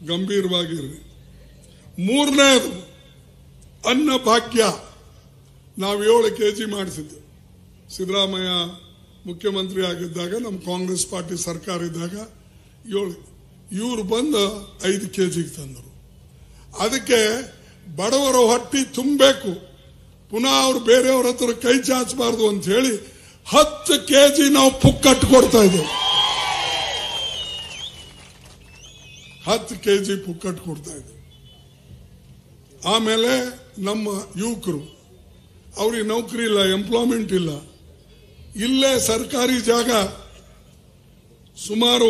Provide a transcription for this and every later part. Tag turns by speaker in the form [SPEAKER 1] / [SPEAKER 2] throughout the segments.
[SPEAKER 1] ಗಂಭೀರವಾಗಿರ್ರಿ ಮೂರನೇದು ಅನ್ನ ಭಾಗ್ಯ ನಾವು ಏಳು ಕೆ ಜಿ ಮಾಡಿಸಿದ್ದು ಸಿದ್ದರಾಮಯ್ಯ ಮುಖ್ಯಮಂತ್ರಿ ಆಗಿದ್ದಾಗ ನಮ್ಮ ಕಾಂಗ್ರೆಸ್ ಪಾರ್ಟಿ ಸರ್ಕಾರ ಇದ್ದಾಗ ಏಳು ಇವರು ಬಂದು ಐದು ಕೆ ಜಿಗೆ ತಂದರು ಅದಕ್ಕೆ ಬಡವರ ಹೊಟ್ಟಿ ತುಂಬಬೇಕು ಪುನಃ ಅವ್ರು ಬೇರೆಯವ್ರ ಹತ್ರ ಕೈ ಚಾಚಬಾರ್ದು ಅಂತ ಹೇಳಿ ಹತ್ತು ಕೆ ಜಿ ನಾವು ಪುಕ್ಕಟ್ಟು ಕೊಡ್ತಾ ಇದ್ದೇವೆ ಹತ್ತು ಕೆ ಜಿ ಪುಕ್ಕಟ್ಟು ಕೊಡ್ತಾ ಇದ್ದೇವೆ ಆಮೇಲೆ ನಮ್ಮ ಯುವಕರು ಅವ್ರಿಗೆ ನೌಕರಿ ಇಲ್ಲ ಎಂಪ್ಲಾಯ್ಮೆಂಟ್ ಇಲ್ಲ ಇಲ್ಲೇ ಸರ್ಕಾರಿ ಜಾಗ ಸುಮಾರು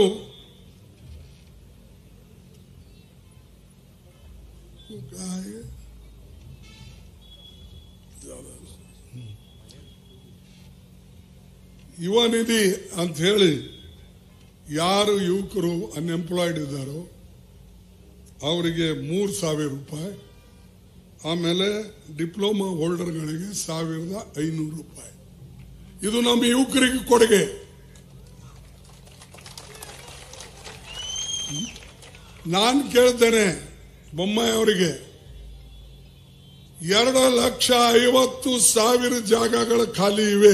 [SPEAKER 1] ಯುವ ನಿಧಿ ಅಂತ ಹೇಳಿ ಯಾರು ಯುವಕರು ಅನ್ಎಂಪ್ಲಾಯ್ಡ್ ಇದ್ದಾರೋ ಅವರಿಗೆ ಮೂರು ಸಾವಿರ ರೂಪಾಯಿ ಆಮೇಲೆ ಡಿಪ್ಲೊಮಾ ಹೋಲ್ಡರ್ಗಳಿಗೆ ಸಾವಿರದ ಐನೂರು ರೂಪಾಯಿ ಇದು ನಮ್ಮ ಯುವಕರಿಗೆ ಕೊಡುಗೆ ನಾನು ಕೇಳ್ತೇನೆ ಬೊಮ್ಮಾಯಿ ಅವರಿಗೆ ಎರಡು ಲಕ್ಷ ಐವತ್ತು ಸಾವಿರ ಜಾಗಗಳು ಖಾಲಿ ಇವೆ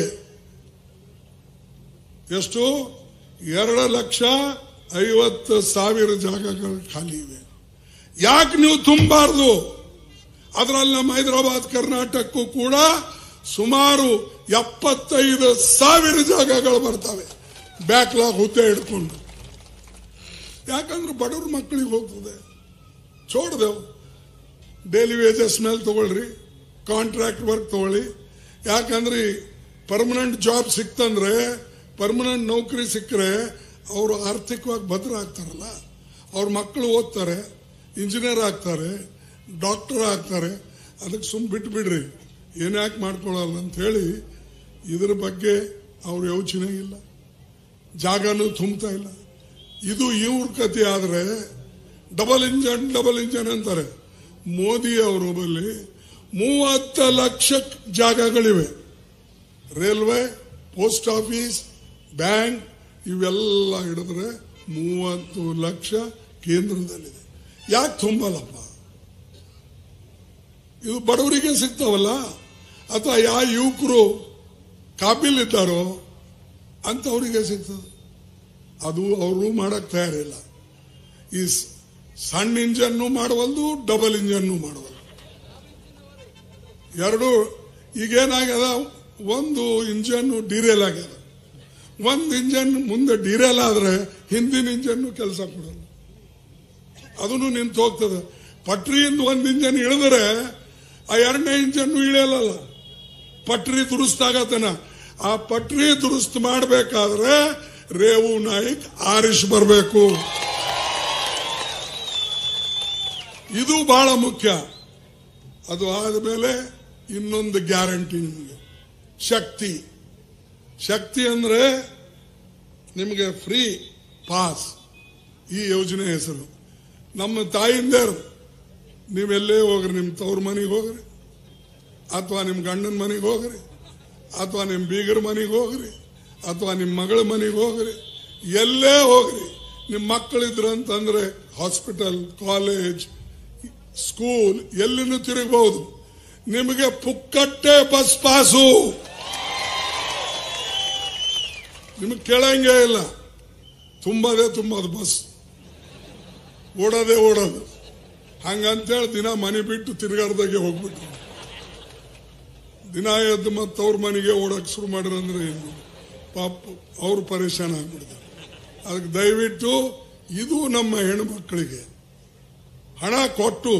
[SPEAKER 1] ಎಷ್ಟು ಎರಡು ಲಕ್ಷ ಐವತ್ತು ಸಾವಿರ ಜಾಗಗಳು ಖಾಲಿ ಇವೆ ಯಾಕೆ ನೀವು ತುಂಬಾರ್ದು ಅದರಲ್ಲಿ ನಮ್ಮ ಹೈದರಾಬಾದ್ ಕರ್ನಾಟಕಕ್ಕೂ ಕೂಡ ಸುಮಾರು ಎಪ್ಪತ್ತೈದು ಸಾವಿರ ಜಾಗಗಳು ಬರ್ತವೆ ಬ್ಯಾಕ್ಲಾಗ್ ಹುದ್ದೆ ಹಿಡ್ಕೊಂಡು ಯಾಕಂದ್ರೆ ಬಡವ್ರ ಮಕ್ಕಳಿಗೆ ಹೋಗ್ತದೆ ಚೋಡ್ದೆವು ಡೈಲಿ ವೇಜಸ್ ಮೇಲೆ ತಗೊಳ್ರಿ ಕಾಂಟ್ರಾಕ್ಟ್ ವರ್ಕ್ ತಗೊಳ್ಳಿ ಯಾಕಂದ್ರೆ ಪರ್ಮನೆಂಟ್ ಜಾಬ್ ಸಿಕ್ತಂದ್ರೆ ಪರ್ಮನೆಂಟ್ ನೌಕರಿ ಸಿಕ್ಕರೆ ಅವರು ಆರ್ಥಿಕವಾಗಿ ಭದ್ರ ಆಗ್ತಾರಲ್ಲ ಅವ್ರ ಮಕ್ಕಳು ಓದ್ತಾರೆ ಇಂಜಿನಿಯರ್ ಆಗ್ತಾರೆ ಡಾಕ್ಟರ್ ಆಗ್ತಾರೆ ಅದಕ್ಕೆ ಸುಮ್ ಬಿಟ್ಬಿಡ್ರಿ ಏನ್ಯಾಕೆ ಮಾಡ್ಕೊಳ್ಳಲ್ಲ ಅಂತ ಹೇಳಿ ಇದ್ರ ಬಗ್ಗೆ ಅವ್ರ ಯೋಚನೆ ಇಲ್ಲ ಜಾಗನೂ ತುಂಬುತ್ತಾ ಇಲ್ಲ ಇದು ಇವ್ರ ಕಥೆ ಆದ್ರೆ ಡಬಲ್ ಇಂಜನ್ ಡಬಲ್ ಇಂಜನ್ ಅಂತಾರೆ ಮೋದಿ ಅವರ ಬಳಿ ಮೂವತ್ತು ಲಕ್ಷ ಜಾಗಗಳಿವೆ ರೈಲ್ವೆ ಪೋಸ್ಟ್ ಆಫೀಸ್ ಬ್ಯಾಂಕ್ ಇವೆಲ್ಲ ಹಿಡಿದ್ರೆ ಮೂವತ್ತು ಲಕ್ಷ ಕೇಂದ್ರದಲ್ಲಿದೆ ಯಾಕೆ ತುಂಬಲ್ಲಪ್ಪ ಇದು ಬಡವರಿಗೆ ಸಿಗ್ತಾವಲ್ಲ ಅಥವಾ ಯಾವ ಯುವಕರು ಕಾಬಿಲ್ ಇದ್ದಾರೋ ಅಂತವರಿಗೆ ಸಿಗ್ತದೆ ಅದು ಅವರು ಮಾಡಕ್ ತಯಾರಿಲ್ಲ ಈ ಸ್- ಸಣ್ಣ ಇಂಜನ್ನು ಮಾಡವಲ್ದು ಡಬಲ್ ಇಂಜನ್ನು ಮಾಡವಲ್ದು ಎರಡು ಈಗೇನಾಗ್ಯದ ಒಂದು ಇಂಜನ್ನು ಡೀರೇಲ್ ಆಗ್ಯದ ಒಂದು ಇಂಜನ್ ಮುಂದೆ ಡೀರೇಲ್ ಆದ್ರೆ ಹಿಂದಿನ ಇಂಜನ್ನು ಕೆಲಸ ಕೊಡಲ್ಲ ಅದನ್ನು ನಿಂತು ಹೋಗ್ತದೆ ಪಟ್ರಿಯಿಂದ ಒಂದು ಇಂಜನ್ ಇಳಿದ್ರೆ ಆ ಎರಡನೇ ಇಂಜನ್ನು ಇಳಿಯಲ್ಲ ಪಟ್ರಿ ದುರುಸ್ತಾಗತ್ತನ ಆ ಪಟ್ರಿ ದುರುಸ್ತ್ ಮಾಡಬೇಕಾದ್ರೆ ರೇವು ನಾಯ್ಕ್ ಆರಿಸ್ ಬರಬೇಕು ಇದು ಬಹಳ ಮುಖ್ಯ ಅದು ಆದಮೇಲೆ ಇನ್ನೊಂದು ಗ್ಯಾರಂಟಿ ನಿಮಗೆ ಶಕ್ತಿ ಶಕ್ತಿ ಅಂದ್ರೆ ನಿಮಗೆ ಫ್ರೀ ಪಾಸ್ ಈ ಯೋಜನೆ ಹೆಸರು ನಮ್ಮ ತಾಯಿಂದೇರು ನೀವೆಲ್ಲೇ ಹೋಗ್ರಿ ನಿಮ್ಮ ತವ್ರ ಮನೆಗೆ ಹೋಗ್ರಿ ಅಥವಾ ನಿಮ್ಮ ಗಂಡನ ಮನೆಗೆ ಹೋಗ್ರಿ ಅಥವಾ ನಿಮ್ಮ ಬೀಗರ ಮನೆಗೆ ಹೋಗ್ರಿ ಅಥವಾ ನಿಮ್ಮ ಮಗಳ ಮನೆಗೆ ಹೋಗ್ರಿ ಎಲ್ಲೇ ಹೋಗ್ರಿ ನಿಮ್ಮ ಮಕ್ಕಳಿದ್ರು ಅಂತಂದ್ರೆ ಹಾಸ್ಪಿಟಲ್ ಕಾಲೇಜ್ ಸ್ಕೂಲ್ ಎಲ್ಲಿನೂ ತಿರುಗಬಹುದು ನಿಮಗೆ ಪುಕ್ಕಟ್ಟೆ ಬಸ್ ಪಾಸು ನಿಮಗೆ ಕೇಳಂಗೇ ಇಲ್ಲ ತುಂಬದೇ ತುಂಬೋದು ಬಸ್ ಓಡೋದೇ ಓಡೋದು ಹಂಗಂತೇಳಿ ದಿನ ಮನೆ ಬಿಟ್ಟು ತಿರುಗಾಡ್ದಾಗೆ ಹೋಗ್ಬಿಟ್ಟು ದಿನ ಎದ್ದು ಮತ್ತೆ ಅವ್ರ ಮನೆಗೆ ಓಡಕ್ ಶುರು ಮಾಡಿರಂದ್ರೆ ಏನು ಪಾಪ ಅವ್ರು ಪರೇಶಾನ ಆಗ್ಬಿಡ್ತಾರೆ ಅದಕ್ಕೆ ದಯವಿಟ್ಟು ಇದು ನಮ್ಮ ಹೆಣ್ಮಕ್ಳಿಗೆ ಹಣ ಕೊಟ್ಟು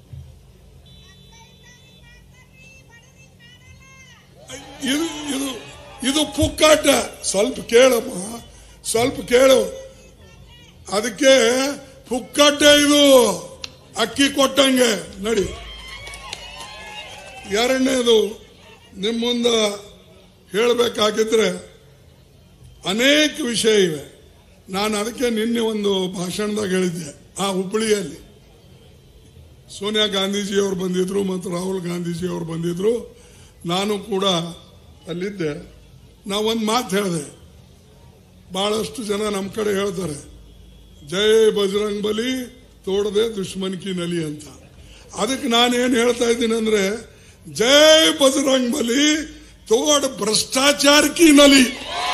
[SPEAKER 1] ಇದು ಇದು ಇದು ಪುಕ್ಕಾಟ ಸ್ವಲ್ಪ ಕೇಳಮ್ಮ ಸ್ವಲ್ಪ ಕೇಳು ಅದಕ್ಕೆ ಪುಕ್ಕಟ್ಟೆ ಇದು ಅಕ್ಕಿ ಕೊಟ್ಟಂಗೆ ನಡಿ ಎರಡನೇದು ನಿಮ್ಮ ಮುಂದ ಹೇಳಬೇಕಾಗಿದ್ರೆ ಅನೇಕ ವಿಷಯ ಇವೆ ನಾನು ಅದಕ್ಕೆ ನಿನ್ನೆ ಒಂದು ಭಾಷಣದಾಗ ಹೇಳಿದ್ದೆ ಆ ಹುಬ್ಬಳ್ಳಿಯಲ್ಲಿ ಸೋನಿಯಾ ಗಾಂಧೀಜಿಯವರು ಬಂದಿದ್ರು ಮತ್ತು ರಾಹುಲ್ ಗಾಂಧೀಜಿಯವರು ಬಂದಿದ್ರು ನಾನು ಕೂಡ ಅಲ್ಲಿದ್ದೆ ನಾವೊಂದು ಮಾತು ಹೇಳಿದೆ ಬಹಳಷ್ಟು ಜನ ನಮ್ಮ ಕಡೆ ಹೇಳ್ತಾರೆ ಜೈ ಬಜರಂಗ್ ಬಲಿ ತೋಡದೆ ದುಶ್ಮನ್ ಕಿ ನಲಿ ಅಂತ ಅದಕ್ಕೆ ನಾನೇನ್ ಹೇಳ್ತಾ ಇದ್ದೀನಿ ಅಂದ್ರೆ ಜೈ ಬಜರಂಗ್ ಬಲಿ ತೋಡ್ ಭ್ರಷ್ಟಾಚಾರ ಕಿ ನಲಿ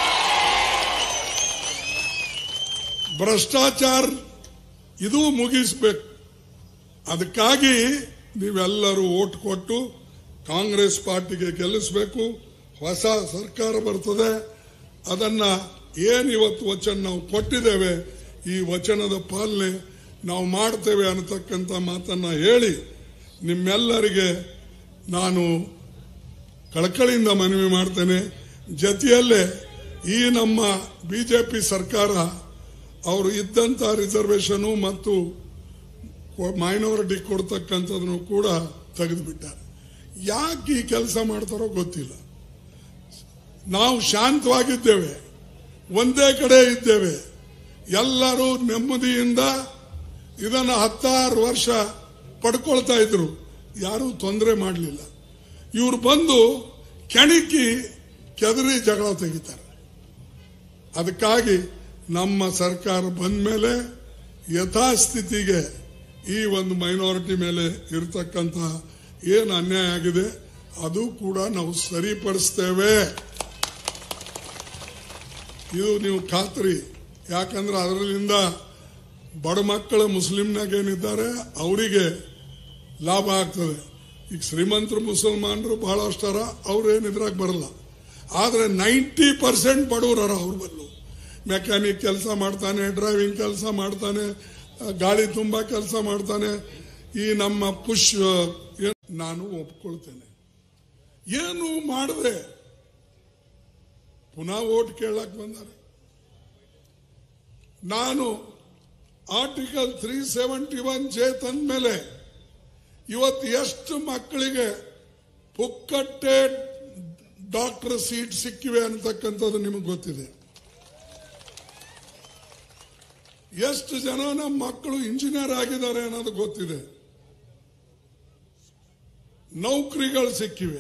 [SPEAKER 1] ಭ್ರಷ್ಟಾಚಾರ ಇದು ಮುಗಿಸ್ಬೇಕು ಅದಕ್ಕಾಗಿ ನೀವೆಲ್ಲರೂ ಓಟ್ ಕೊಟ್ಟು ಕಾಂಗ್ರೆಸ್ ಪಾರ್ಟಿಗೆ ಗೆಲ್ಲಿಸಬೇಕು ಹೊಸ ಸರ್ಕಾರ ಬರ್ತದೆ ಅದನ್ನ ಏನ್ ಇವತ್ತು ವಚನ ನಾವು ಕೊಟ್ಟಿದ್ದೇವೆ ಈ ವಚನದ ಪಾಲನೆ ನಾವು ಮಾಡ್ತೇವೆ ಅನ್ನತಕ್ಕಂಥ ಮಾತನ್ನ ಹೇಳಿ ನಿಮ್ಮೆಲ್ಲರಿಗೆ ನಾನು ಕಳಕಳಿಯಿಂದ ಮನವಿ ಮಾಡ್ತೇನೆ ಜೊತೆಯಲ್ಲೇ ಈ ನಮ್ಮ ಬಿಜೆಪಿ ಸರ್ಕಾರ ಅವರು ಇದ್ದಂತ ರಿಸರ್ವೇಶನ್ ಮತ್ತು ಮೈನಾರಿಟಿ ಕೊಡ್ತಕ್ಕಂಥದನ್ನು ಕೂಡ ತೆಗೆದುಬಿಟ್ಟಾರೆ ಯಾಕೆ ಈ ಕೆಲಸ ಮಾಡ್ತಾರೋ ಗೊತ್ತಿಲ್ಲ ನಾವು ಶಾಂತವಾಗಿದ್ದೇವೆ ಒಂದೇ ಕಡೆ ಇದ್ದೇವೆ ಎಲ್ಲರೂ ನೆಮ್ಮದಿಯಿಂದ ಇದನ್ನು ಹತ್ತಾರು ವರ್ಷ ಪಡ್ಕೊಳ್ತಾ ಇದ್ರು ಯಾರೂ ತೊಂದರೆ ಮಾಡಲಿಲ್ಲ ಇವ್ರು ಬಂದು ಕೆಣಕಿ ಕೆದರಿ ಜಗಳ ತೆಗಿತಾರೆ ಅದಕ್ಕಾಗಿ ನಮ್ಮ ಸರ್ಕಾರ ಬಂದ ಮೇಲೆ ಯಥಾಸ್ಥಿತಿಗೆ ಈ ಒಂದು ಮೈನಾರಿಟಿ ಮೇಲೆ ಇರತಕ್ಕಂತ ಏನು ಅನ್ಯಾಯ ಆಗಿದೆ ಅದು ಕೂಡ ನಾವು ಸರಿಪಡಿಸ್ತೇವೆ ಇದು ನೀವು ಖಾತ್ರಿ ಯಾಕಂದ್ರೆ ಅದರಿಂದ ಬಡ ಮಕ್ಕಳ ಮುಸ್ಲಿಂನಾಗ ಏನಿದ್ದಾರೆ ಅವರಿಗೆ ಲಾಭ ಆಗ್ತದೆ ಈಗ ಶ್ರೀಮಂತರು ಮುಸಲ್ಮಾನರು ಬಹಳಷ್ಟರ ಅವ್ರೇನು ಇದ್ರಾಗ ಬರಲ್ಲ ಆದ್ರೆ ನೈಂಟಿ ಪರ್ಸೆಂಟ್ ಬಡವರರ ಅವ್ರ ಬಲ್ಲು ಮೆಕ್ಯಾನಿಕ್ ಕೆಲಸ ಮಾಡ್ತಾನೆ ಡ್ರೈವಿಂಗ್ ಕೆಲಸ ಮಾಡ್ತಾನೆ ಆ, ಗಾಳಿ ತುಂಬಾ ಕೆಲಸ ಮಾಡ್ತಾನೆ ಈ ನಮ್ಮ ಪುಷ್ ಏನ್- ನಾನು ಒಪ್ಕೊಳ್ತೇನೆ ಏನು ಮಾಡದೆ ಪುನಃ ಓಟ್ ಕೇಳಕ್ ಬಂದಾರೆ ನಾನು article three seventy one J ತಂದ್ಮೇಲೆ ಇವತ್ತು ಎಷ್ಟು ಮಕ್ಕಳಿಗೆ ಪುಕ್ಕಟ್ಟೆ ಡಾಕ್ಟರ್ ಸೀಟ್ ಸಿಕ್ಕಿವೆ ಅಂತಕ್ಕಂಥದ್ದು ನಿಮಗೆ ಗೊತ್ತಿದೆ ಎಷ್ಟು ಜನ ನಮ್ಮ ಮಕ್ಕಳು ಇಂಜಿನಿಯರ್ ಆಗಿದ್ದಾರೆ ಅನ್ನೋದು ಗೊತ್ತಿದೆ ನೌಕರಿಗಳು ಸಿಕ್ಕಿವೆ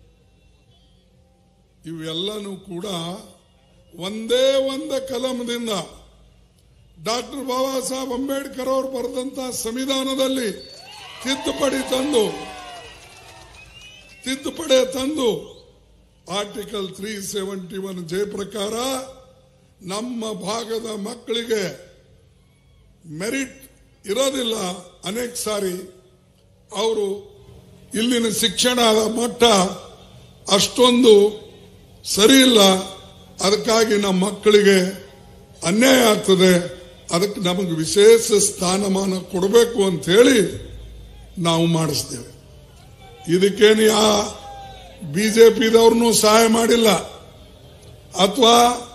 [SPEAKER 1] ಇವೆಲ್ಲನೂ ಕೂಡ ಒಂದೇ ಒಂದ ಕಲಮದಿಂದ ಡಾಕ್ಟರ್ ಬಾಬಾ ಸಾಹೇಬ್ ಅಂಬೇಡ್ಕರ್ ಅವರು ಬರೆದಂತ ಸಂವಿಧಾನದಲ್ಲಿ ತಿದ್ದುಪಡಿ ತಂದು ತಿದ್ದುಪಡಿ ತಂದು article three seventy one J ಪ್ರಕಾರ ನಮ್ಮ ಭಾಗದ ಮಕ್ಕಳಿಗೆ ಮೆರಿಟ್ ಇರೋದಿಲ್ಲ ಅನೇಕ ಸಾರಿ ಅವರು ಇಲ್ಲಿನ ಶಿಕ್ಷಣದ ಮಟ್ಟ ಅಷ್ಟೊಂದು ಸರಿ ಇಲ್ಲ ಅದಕ್ಕಾಗಿ ನಮ್ಮ ಮಕ್ಕಳಿಗೆ ಅನ್ಯಾಯ ಆಗ್ತದೆ ಅದಕ್ಕೆ ನಮಗೆ ವಿಶೇಷ ಸ್ಥಾನಮಾನ ಕೊಡಬೇಕು ಅಂತ ಹೇಳಿ ನಾವು ಮಾಡಿಸ್ತೇವೆ ಇದಕ್ಕೇನು ಯಾ ಬಿಜೆಪಿದವ್ರನ್ನೂ ಸಹಾಯ ಮಾಡಿಲ್ಲ ಅಥವಾ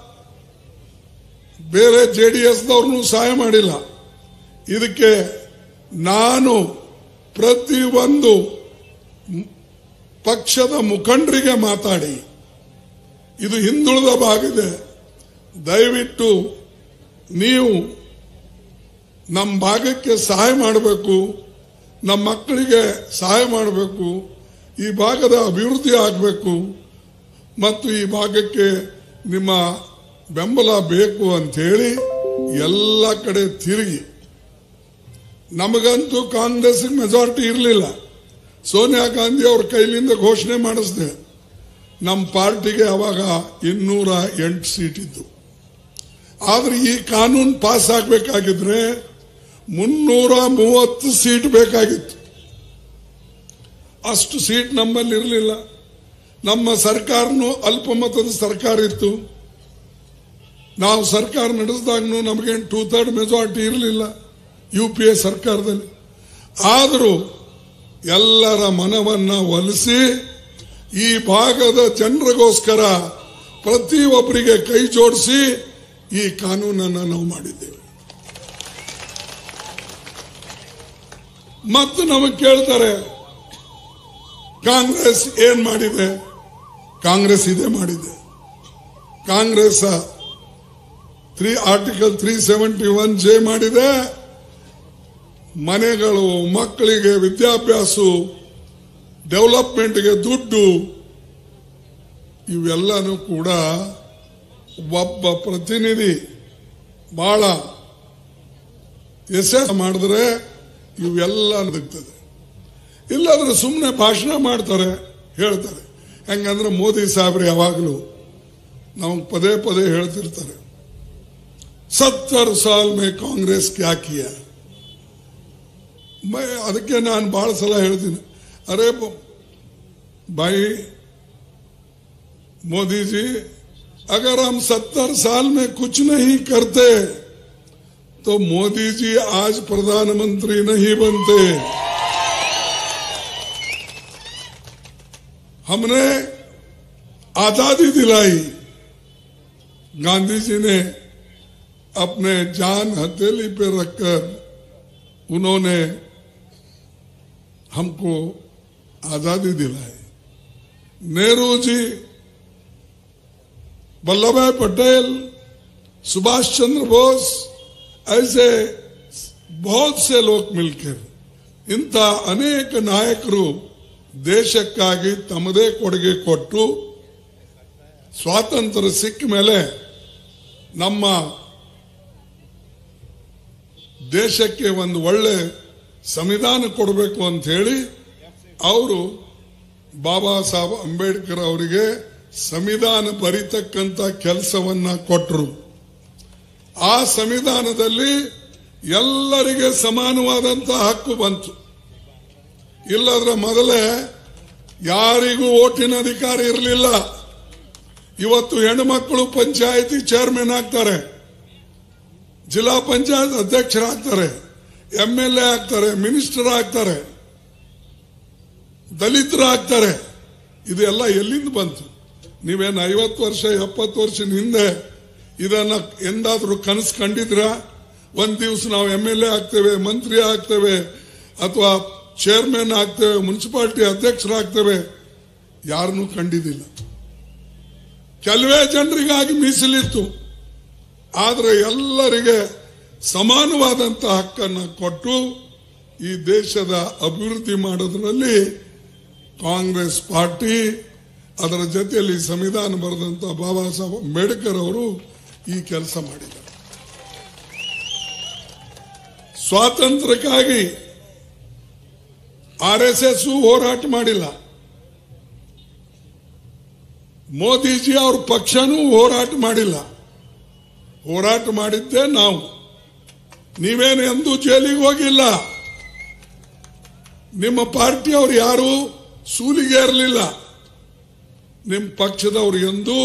[SPEAKER 1] ಬೇರೆ ಜೆ ಡಿ ಎಸ್ದವ್ರನ್ನೂ ಸಹಾಯ ಮಾಡಿಲ್ಲ ಇದಕ್ಕೆ ನಾನು ಪ್ರತಿಯೊಂದು ಮ್- ಪಕ್ಷದ ಮುಖಂಡರಿಗೆ ಮಾತಾಡಿ ಇದು ಹಿಂದುಳಿದ ಭಾಗ ಇದೆ ದಯವಿಟ್ಟು ನೀವು ನಮ್ಮ ಭಾಗಕ್ಕೆ ಸಹಾಯ ಮಾಡಬೇಕು ನಮ್ಮ ಮಕ್ಕಳಿಗೆ ಸಹಾಯ ಮಾಡಬೇಕು ಈ ಭಾಗದ ಅಭಿವೃದ್ಧಿ ಆಗಬೇಕು ಮತ್ತು ಈ ಭಾಗಕ್ಕೆ ನಿಮ್ಮ ಬೆಂಬಲ ಬೇಕು ಅಂತ ಹೇಳಿ ಎಲ್ಲ ಕಡೆ ತಿರುಗಿ ನಮಗಂತೂ ಕಾಂಗ್ರೆಸ್ ಮೆಜಾರಿಟಿ ಇರಲಿಲ್ಲ ಸೋನಿಯಾ ಗಾಂಧಿ ಅವ್ರ ಕೈಲಿಂದ ಘೋಷಣೆ ಮಾಡಿಸಿದೆ ನಮ್ಮ ಪಾರ್ಟಿಗೆ ಅವಾಗ ಇನ್ನೂರ ಎಂಟು ಸೀಟ್ ಇದ್ದು ಆದ್ರೆ ಈ ಕಾನೂನು ಪಾಸ್ ಆಗಬೇಕಾಗಿದ್ರೆ ಮುನ್ನೂರ ಮೂವತ್ತು ಸೀಟ್ ಬೇಕಾಗಿತ್ತು ಅಷ್ಟು ಸೀಟ್ ನಮ್ಮಲ್ಲಿ ಇರಲಿಲ್ಲ ನಮ್ಮ ಸರ್ಕಾರನು ಅಲ್ಪಮತದ ಸರ್ಕಾರ ಇತ್ತು ನಾವು ಸರ್ಕಾರ ನಡೆಸಿದಾಗೂ ನಮಗೇನು ಟೂ ಥರ್ಡ್ ಮೆಜಾರಿಟಿ ಇರಲಿಲ್ಲ ಯು ಪಿ ಎ ಸರ್ಕಾರದಲ್ಲಿ ಆದರೂ ಎಲ್ಲರ ಮನವನ್ನ ಒಲಿಸಿ ಈ ಭಾಗದ ಜನರಿಗೋಸ್ಕರ ಪ್ರತಿಯೊಬ್ಬರಿಗೆ ಕೈ ಜೋಡಿಸಿ ಈ ಕಾನೂನನ್ನು ನಾವು ಮಾಡಿದ್ದೇವೆ ಮತ್ತು ನಮಗೆ ಕೇಳ್ತಾರೆ ಕಾಂಗ್ರೆಸ್ ಏನ್ ಮಾಡಿದೆ ಕಾಂಗ್ರೆಸ್ ಇದೇ ಮಾಡಿದೆ Congress three article three seventy one J ಮಾಡಿದೆ ಮನೆಗಳು ಮಕ್ಕಳಿಗೆ ವಿದ್ಯಾಭ್ಯಾಸ ಡೆವಲಪ್ಮೆಂಟ್ಗೆ ದುಡ್ಡು ಇವೆಲ್ಲನೂ ಕೂಡ ಒಬ್ಬ ಪ್ರತಿನಿಧಿ ಬಹಳ ಎಸ್ ಮಾಡಿದ್ರೆ ಇವೆಲ್ಲ ನಡುಗ್ತದೆ ಇಲ್ಲಾಂದ್ರೆ ಸುಮ್ಮನೆ ಭಾಷಣ ಮಾಡ್ತಾರೆ ಹೇಳ್ತಾರೆ ಹೆಂಗಂದ್ರೆ ಮೋದಿ ಸಾಹೇಬ್ರು ಯಾವಾಗಲೂ ನಾವು ಪದೇ ಪದೇ ಹೇಳ್ತಿರ್ತಾರೆ ಸತ್ತರ್ ಸಾಲ್ ಮೇ ಕಾಂಗ್ರೆಸ್ ಕ್ಯಾ ಕಿಯ मैं ಅದಕ್ಕೆ ನಾನು ಬಹಳ ಸಲ ಹೇಳ್ತೀನಿ ಅರೆ ಬ- भाई मोदी जी अगर हम सत्तर साल में कुछ नहीं करते तो मोदी जी आज प्रधानमंत्री नहीं बनते हमने आजादी दिलाई गांधी जी ने अपने जान हथेली पे रखकर उन्होंने हमको आजादी दिलाई नेहरू जी वल्लभ भाई पटेल सुभाष चंद्र बोस ऐसे बहुत से लोग मिलकर ಇಂಥ ಅನೇಕ ನಾಯಕರು ದೇಶಕ್ಕಾಗಿ ತಮ್ಮದೇ ಕೊಡುಗೆ ಕೊಟ್ಟು ಸ್ವಾತಂತ್ರ್ಯ ಸಿಕ್ಕ ಮೇಲೆ ನಮ್ಮ ದೇಶಕ್ಕೆ ಒಂದು ಒಳ್ಳೆ ಸಂವಿಧಾನ ಕೊಡಬೇಕು ಅಂತ ಹೇಳಿ ಅವರು ಬಾಬಾ ಸಾಹೇಬ್ ಅಂಬೇಡ್ಕರ್ ಅವರಿಗೆ ಸಂವಿಧಾನ ಬರಿತಕ್ಕಂತ ಕೆಲಸವನ್ನ ಕೊಟ್ಟರು ಆ ಸಂವಿಧಾನದಲ್ಲಿ ಎಲ್ಲರಿಗೆ ಸಮಾನವಾದಂತ ಹಕ್ಕು ಬಂತು ಇಲ್ಲದ್ರೆ ಮೊದಲೇ ಯಾರಿಗೂ ಓಟಿನ ಅಧಿಕಾರ ಇರಲಿಲ್ಲ ಇವತ್ತು ಹೆಣ್ಣುಮಕ್ಕಳು ಪಂಚಾಯತಿ ಚೇರ್ಮನ್ ಆಗ್ತಾರೆ ಜಿಲ್ಲಾ ಪಂಚಾಯತ್ ಅಧ್ಯಕ್ಷರಾಗ್ತಾರೆ ಎಂ ಎಲ್ ಎ ಆಗ್ತಾರೆ ಮಿನಿಸ್ಟರ್ ಆಗ್ತಾರೆ ದಲಿತರಾಗ್ತಾರೆ ಇದೆಲ್ಲ ಎಲ್ಲಿಂದ ಬಂತು ನೀವೇನು ಐವತ್ತು ವರ್ಷ ಎಪ್ಪತ್ತು ವರ್ಷದ ಹಿಂದೆ ಇದನ್ನ ಎಂದಾದ್ರೂ ಕನಸು ಕಂಡಿದ್ರ ಒಂದ್ ದಿವಸ ನಾವು ಎಂ ಎಲ್ ಎ ಆಗ್ತೇವೆ ಮಂತ್ರಿ ಆಗ್ತೇವೆ ಅಥವಾ ಚೇರ್ಮನ್ ಆಗ್ತೇವೆ ಮುನ್ಸಿಪಾಲಿಟಿ ಅಧ್ಯಕ್ಷರಾಗ್ತೇವೆ ಯಾರನ್ನೂ ಕಂಡಿದ್ದಿಲ್ಲ ಕೆಲವೇ ಜನರಿಗಾಗಿ ಮೀಸಲಿತ್ತು ಆದರೆ ಎಲ್ಲರಿಗೆ ಸಮಾನವಾದಂತ ಹಕ್ಕನ್ನು ಕೊಟ್ಟು ಈ ದೇಶದ ಅಭಿವೃದ್ಧಿ ಮಾಡೋದ್ರಲ್ಲಿ ಕಾಂಗ್ರೆಸ್ ಪಾರ್ಟಿ ಅದರ ಜೊತೆಯಲ್ಲಿ ಸಂವಿಧಾನ ಬರೆದಂತ ಬಾಬಾ ಸಾಹೇಬ್ ಅಂಬೇಡ್ಕರ್ ಅವರು ಈ ಕೆಲಸ ಮಾಡಿದ್ದಾರೆ ಸ್ವಾತಂತ್ರ್ಯಕ್ಕಾಗಿ ಆರ್ ಎಸ್ ಎಸ್ ಹೋರಾಟ ಮಾಡಿಲ್ಲ ಮೋದಿಜಿ ಅವ್ರ ಪಕ್ಷನೂ ಹೋರಾಟ ಮಾಡಿಲ್ಲ ಹೋರಾಟ ಮಾಡಿದ್ದೇ ನಾವು ನೀವೇನು ಎಂದೂ ಜೈಲಿಗೆ ಹೋಗಿಲ್ಲ ನಿಮ್ಮ ಪಾರ್ಟಿಯವರು ಯಾರು ಸೂಲಿಗೆ ಇರಲಿಲ್ಲ ನಿಮ್ಮ ಪಕ್ಷದವರು ಎಂದೂ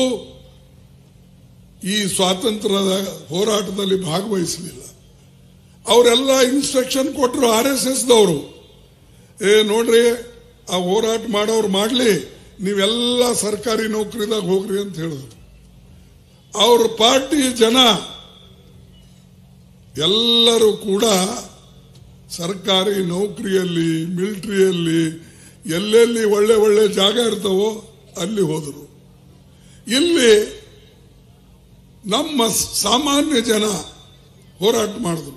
[SPEAKER 1] ಈ ಸ್ವಾತಂತ್ರ್ಯದ ಹೋರಾಟದಲ್ಲಿ ಭಾಗವಹಿಸಲಿಲ್ಲ ಅವರೆಲ್ಲ ಇನ್ಸ್ಟ್ರಕ್ಷನ್ ಕೊಟ್ಟರು ಆರ್ ಎಸ್ ಎಸ್ ದವರು ಏ ನೋಡ್ರಿ ಆ ಹೋರಾಟ ಮಾಡೋರು ಮಾಡಲಿ ನೀವೆಲ್ಲ ಸರ್ಕಾರಿ ನೌಕರಿದಾಗ ಹೋಗ್ರಿ ಅಂತ ಹೇಳಿದ್ರು ಅವ್ರ ಪಾರ್ಟಿ ಜನ ಎಲ್ಲರೂ ಕೂಡ ಸರ್ಕಾರಿ ನೌಕರಿಯಲ್ಲಿ ಮಿಲಿಟರಿಯಲ್ಲಿ ಎಲ್ಲೆಲ್ಲಿ ಒಳ್ಳೆ ಒಳ್ಳೆ ಜಾಗ ಇರ್ತಾವೋ ಅಲ್ಲಿ ಹೋದರು ಇಲ್ಲಿ ನಮ್ಮ ಸಾಮಾನ್ಯ ಜನ ಹೋರಾಟ ಮಾಡಿದ್ರು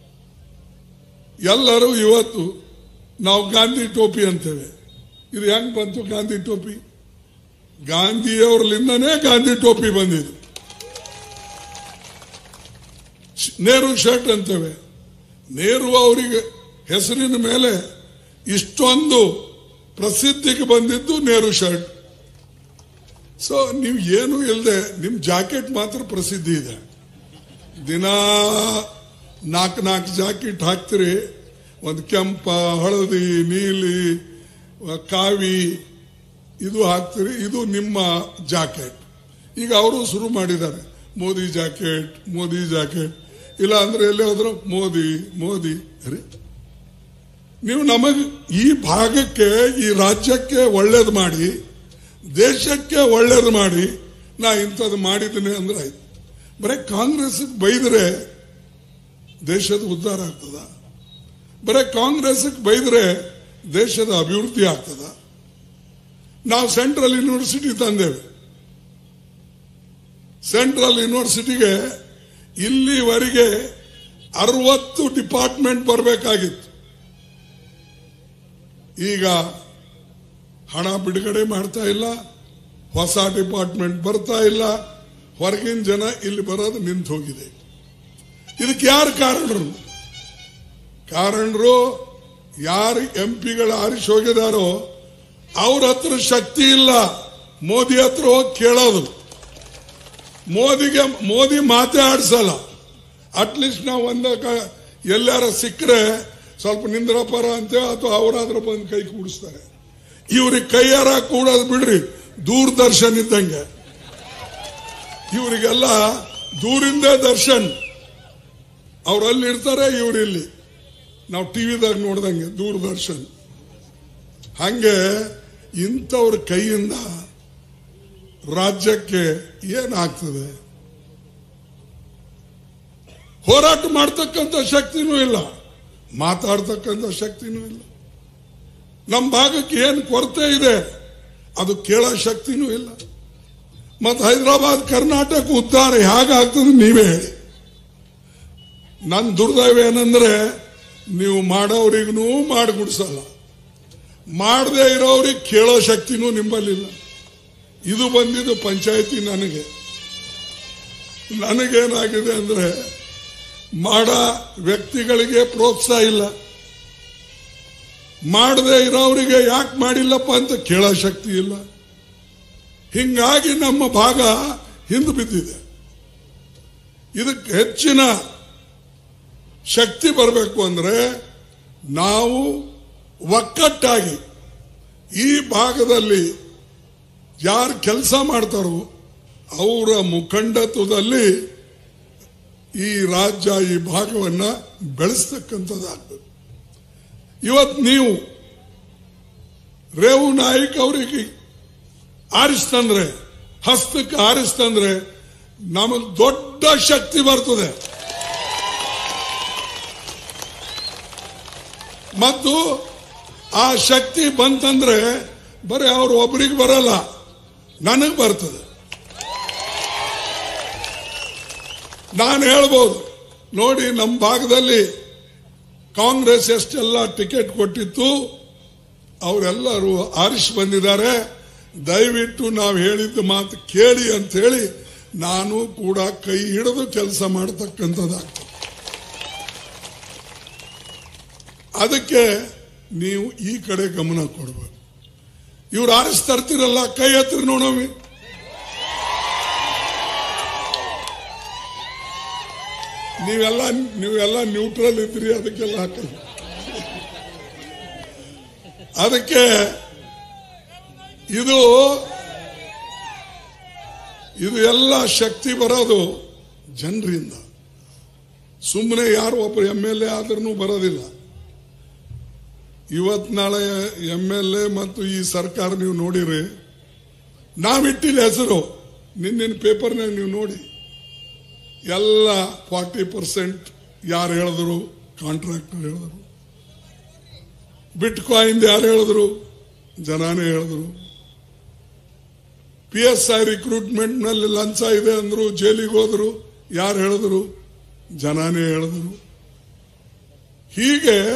[SPEAKER 1] ಎಲ್ಲರೂ ಇವತ್ತು ನಾವು ಗಾಂಧಿ ಟೋಪಿ ಅಂತೇವೆ ಇದು ಹೆಂಗ್ ಬಂತು ಗಾಂಧಿ ಟೋಪಿ ಗಾಂಧಿಯವರಲಿಂದನೇ ಗಾಂಧಿ ಟೋಪಿ ಬಂದಿದ್ದು ನೇರು ಶರ್ಟ್ ಅಂತೇವೆ ನೇರು ಅವರಿಗೆ ಹೆಸರಿನ ಮೇಲೆ ಇಷ್ಟೊಂದು ಪ್ರಸಿದ್ಧಿಗೆ ಬಂದಿದ್ದು ನೇರು ಶರ್ಟ್ ಸೊ ನೀವು ಏನು ಇಲ್ಲದೆ ನಿಮ್ ಜಾಕೆಟ್ ಮಾತ್ರ ಪ್ರಸಿದ್ಧಿ ಇದೆ ದಿನ ನಾಲ್ಕು ನಾಲ್ಕು ಜಾಕೆಟ್ ಹಾಕ್ತಿರಿ ಒಂದು ಕೆಂಪ ಹಳದಿ ನೀಲಿ ಕಾವಿ ಇದು ಹಾಕ್ತಿರಿ ಇದು ನಿಮ್ಮ ಜಾಕೆಟ್ ಈಗ ಅವರು ಶುರು ಮಾಡಿದ್ದಾರೆ ಮೋದಿ ಜಾಕೆಟ್ ಮೋದಿ ಜಾಕೆಟ್ ಇಲ್ಲ ಅಂದ್ರೆ ಎಲ್ಲಿ ಹೋದ್ರು ಮೋದಿ ಮೋದಿ ಅರೆ ನೀವು ನಮಗೆ ಈ ಭಾಗಕ್ಕೆ ಈ ರಾಜ್ಯಕ್ಕೆ ಒಳ್ಳೇದು ಮಾಡಿ ದೇಶಕ್ಕೆ ಒಳ್ಳೇದು ಮಾಡಿ ನಾ ಇಂಥದ್ದು ಮಾಡಿದ್ದೀನಿ ಅಂದ್ರೆ ಆಯ್ತು ಬರೀ ಕಾಂಗ್ರೆಸ್ ಬೈದ್ರೆ ದೇಶದ ಉದ್ಧಾರ ಆಗ್ತದ ಬರೀ ಕಾಂಗ್ರೆಸ್ ಬೈದ್ರೆ ದೇಶದ ಅಭಿವೃದ್ಧಿ ಆಗ್ತದ ನಾವು ಸೆಂಟ್ರಲ್ ಯೂನಿವರ್ಸಿಟಿ ತಂದೇವೆ ಸೆಂಟ್ರಲ್ ಯೂನಿವರ್ಸಿಟಿಗೆ ಇಲ್ಲಿವರೆಗೆ ಅರವತ್ತು ಡಿಪಾರ್ಟ್ಮೆಂಟ್ ಬರಬೇಕಾಗಿತ್ತು ಈಗ ಹಣ ಬಿಡುಗಡೆ ಮಾಡ್ತಾ ಇಲ್ಲ ಹೊಸ ಡಿಪಾರ್ಟ್ಮೆಂಟ್ ಬರ್ತಾ ಇಲ್ಲ ಹೊರಗಿನ ಜನ ಇಲ್ಲಿ ಬರೋದು ನಿಂತು ಹೋಗಿದೆ ಇದಕ್ಕೆ ಯಾರು ಕಾರಣರು ಕಾರಣರು ಯಾರು ಎಂ ಪಿಗಳು ಆರಿಸಿ ಹೋಗಿದಾರೋ ಅವ್ರ ಹತ್ರ ಶಕ್ತಿ ಇಲ್ಲ ಮೋದಿ ಹತ್ರ ಹೋಗಿ ಕೇಳೋದು ಮೋದಿಗೆ ಮೋದಿ ಮಾತೇ ಆಡ್ಸಲ್ಲ ಅಟ್ಲೀಸ್ಟ್ ನಾವು ಒಂದ ಕ- ಎಲ್ಲಾರ ಸಿಕ್ಕರೆ ಸ್ವಲ್ಪ ನಿಂದ್ರಪರ ಅಂತ ಅಥವಾ ಅವರಾದ್ರೂ ಬಂದು ಕೈ ಕೂಡಿಸ್ತಾರೆ ಇವ್ರಿಗೆ ಕೈಯಾರ ಕೂಡೋದು ಬಿಡ್ರಿ ದೂರದರ್ಶನ್ ಇದ್ದಂಗೆ ಇವರಿಗೆಲ್ಲ ದೂರಿಂದ ದರ್ಶನ್ ಅವ್ರಲ್ಲಿ ಇರ್ತಾರೆ ಇವ್ರಿಲ್ಲಿ ನಾವು ಟಿವಿದಾಗ ನೋಡ್ದಂಗೆ ದೂರದರ್ಶನ್ ಹಂಗೆ ಇಂಥವ್ರ ಕೈಯಿಂದ ರಾಜ್ಯಕ್ಕೆ ಏನಾಗ್ತದೆ ಹೋರಾಟ ಮಾಡ್ತಕ್ಕಂಥ ಶಕ್ತಿನೂ ಇಲ್ಲ ಮಾತಾಡ್ತಕ್ಕಂಥ ಶಕ್ತಿನೂ ಇಲ್ಲ ನಮ್ಮ ಭಾಗಕ್ಕೆ ಏನು ಕೊರತೆ ಇದೆ ಅದು ಕೇಳೋ ಶಕ್ತಿನೂ ಇಲ್ಲ ಮತ್ತು ಹೈದರಾಬಾದ್ ಕರ್ನಾಟಕ ಉದ್ಧಾರ ಹೇಗಾಗ್ತದೆ ನೀವೇ ಹೇಳಿ ನನ್ನ ದುರ್ದೈವ ಏನಂದ್ರೆ ನೀವು ಮಾಡೋರಿಗೂ ಮಾಡಿಗುಡ್ಸಲ್ಲ ಮಾಡದೇ ಇರೋರಿಗೆ ಕೇಳೋ ಶಕ್ತಿನೂ ನಿಮ್ಮಲ್ಲಿಲ್ಲ ಇದು ಬಂದಿದ್ದು ಪಂಚಾಯತಿ ನನಗೆ ನನಗೇನಾಗಿದೆ ಅಂದ್ರೆ ಮಾಡ ವ್ಯಕ್ತಿಗಳಿಗೆ ಪ್ರೋತ್ಸಾಹ ಇಲ್ಲ ಮಾಡದೇ ಇರೋರಿಗೆ ಯಾಕೆ ಮಾಡಿಲ್ಲಪ್ಪ ಅಂತ ಕೇಳೋ ಶಕ್ತಿ ಇಲ್ಲ ಹಿಂಗಾಗಿ ನಮ್ಮ ಭಾಗ ಹಿಂದೆ ಬಿದ್ದಿದೆ ಇದಕ್ಕೆ ಹೆಚ್ಚಿನ ಶಕ್ತಿ ಬರಬೇಕು ಅಂದ್ರೆ ನಾವು ಒಕ್ಕಟ್ಟಾಗಿ ಈ ಭಾಗದಲ್ಲಿ ಯಾರು ಕೆಲಸ ಮಾಡ್ತಾರೋ ಅವರ ಮುಖಂಡತ್ವದಲ್ಲಿ ಈ ರಾಜ್ಯ ಈ ಭಾಗವನ್ನ ಬೆಳೆಸ್ತಕ್ಕಂಥದ್ದಾಗ್ತದೆ ಇವತ್ತು ನೀವು ರೇವು ನಾಯ್ಕ್ ಅವರಿಗೆ ಆರಿಸ್ತಂದ್ರೆ ಹಸ್ತಕ್ಕೆ ಆರಿಸ್ತಂದ್ರೆ ನಮಗೆ ದೊಡ್ಡ ಶಕ್ತಿ ಬರ್ತದೆ ಮತ್ತು ಆ ಶಕ್ತಿ ಬಂತಂದ್ರೆ ಬರೀ ಅವ್ರು ಒಬ್ರಿಗೆ ಬರಲ್ಲ ನನಗೆ ಬರ್ತದೆ ನಾನು ಹೇಳ್ಬೋದು ನೋಡಿ ನಮ್ಮ ಭಾಗದಲ್ಲಿ ಕಾಂಗ್ರೆಸ್ ಎಷ್ಟೆಲ್ಲ ಟಿಕೆಟ್ ಕೊಟ್ಟಿತ್ತು ಅವರೆಲ್ಲರೂ ಆರಿಸಿ ಬಂದಿದ್ದಾರೆ ದಯವಿಟ್ಟು ನಾವು ಹೇಳಿದ ಮಾತು ಕೇಳಿ ಅಂತ ಹೇಳಿ ನಾನು ಕೂಡ ಕೈ ಹಿಡಿದು ಕೆಲಸ ಮಾಡತಕ್ಕಂಥದ್ದಾಗ್ತದೆ ಅದಕ್ಕೆ ನೀವು ಈ ಕಡೆ ಗಮನ ಕೊಡಬೇಕು ಇವ್ರು ಆರಿಸಿ ತರ್ತಿರಲ್ಲ ಕೈ ಹತ್ರ ನೋಡೋವಿ ನೀವೆಲ್ಲ ನೀವೆಲ್ಲ ನ್ಯೂಟ್ರಲ್ ಇದ್ರಿ ಅದಕ್ಕೆಲ್ಲ ಹಾಕಲ್ಲ ಅದಕ್ಕೆ ಇದು ಇದು ಎಲ್ಲ ಶಕ್ತಿ ಬರೋದು ಜನರಿಂದ ಸುಮ್ಮನೆ ಯಾರು ಒಬ್ಬರು ಎಮ್ ಎಲ್ ಎ ಆದ್ರೂ ಬರೋದಿಲ್ಲ ಇವತ್ ನಾಳೆ ಎಮ್ ಎಲ್ ಎ ಮತ್ತು ಈ ಸರ್ಕಾರ ನೀವು ನೋಡಿರಿ ನಾವಿಟ್ಟಿಲ್ಲ ಹೆಸರು ನಿನ್ನಿನ ಪೇಪರ್ನಾಗ ನೀವು ನೋಡಿ ಎಲ್ಲ ಫಾರ್ಟಿ ಪರ್ಸೆಂಟ್ ಯಾರು ಹೇಳಿದ್ರು ಕಾಂಟ್ರಾಕ್ಟರ್ ಹೇಳಿದ್ರು ಬಿಟ್ ಕಾಯಿನ್ ಯಾರು ಹೇಳಿದ್ರು ಜನಾನೇ ಹೇಳಿದ್ರು ಪಿ ಎಸ್ ಐ ರಿಕ್ರೂಟ್ಮೆಂಟ್ ನಲ್ಲಿ ಲಂಚ ಇದೆ ಅಂದ್ರು ಜೈಲಿಗೆ ಹೋದ್ರು ಯಾರು ಹೇಳಿದ್ರು ಜನಾನೇ ಹೇಳಿದ್ರು ಹೀಗೆ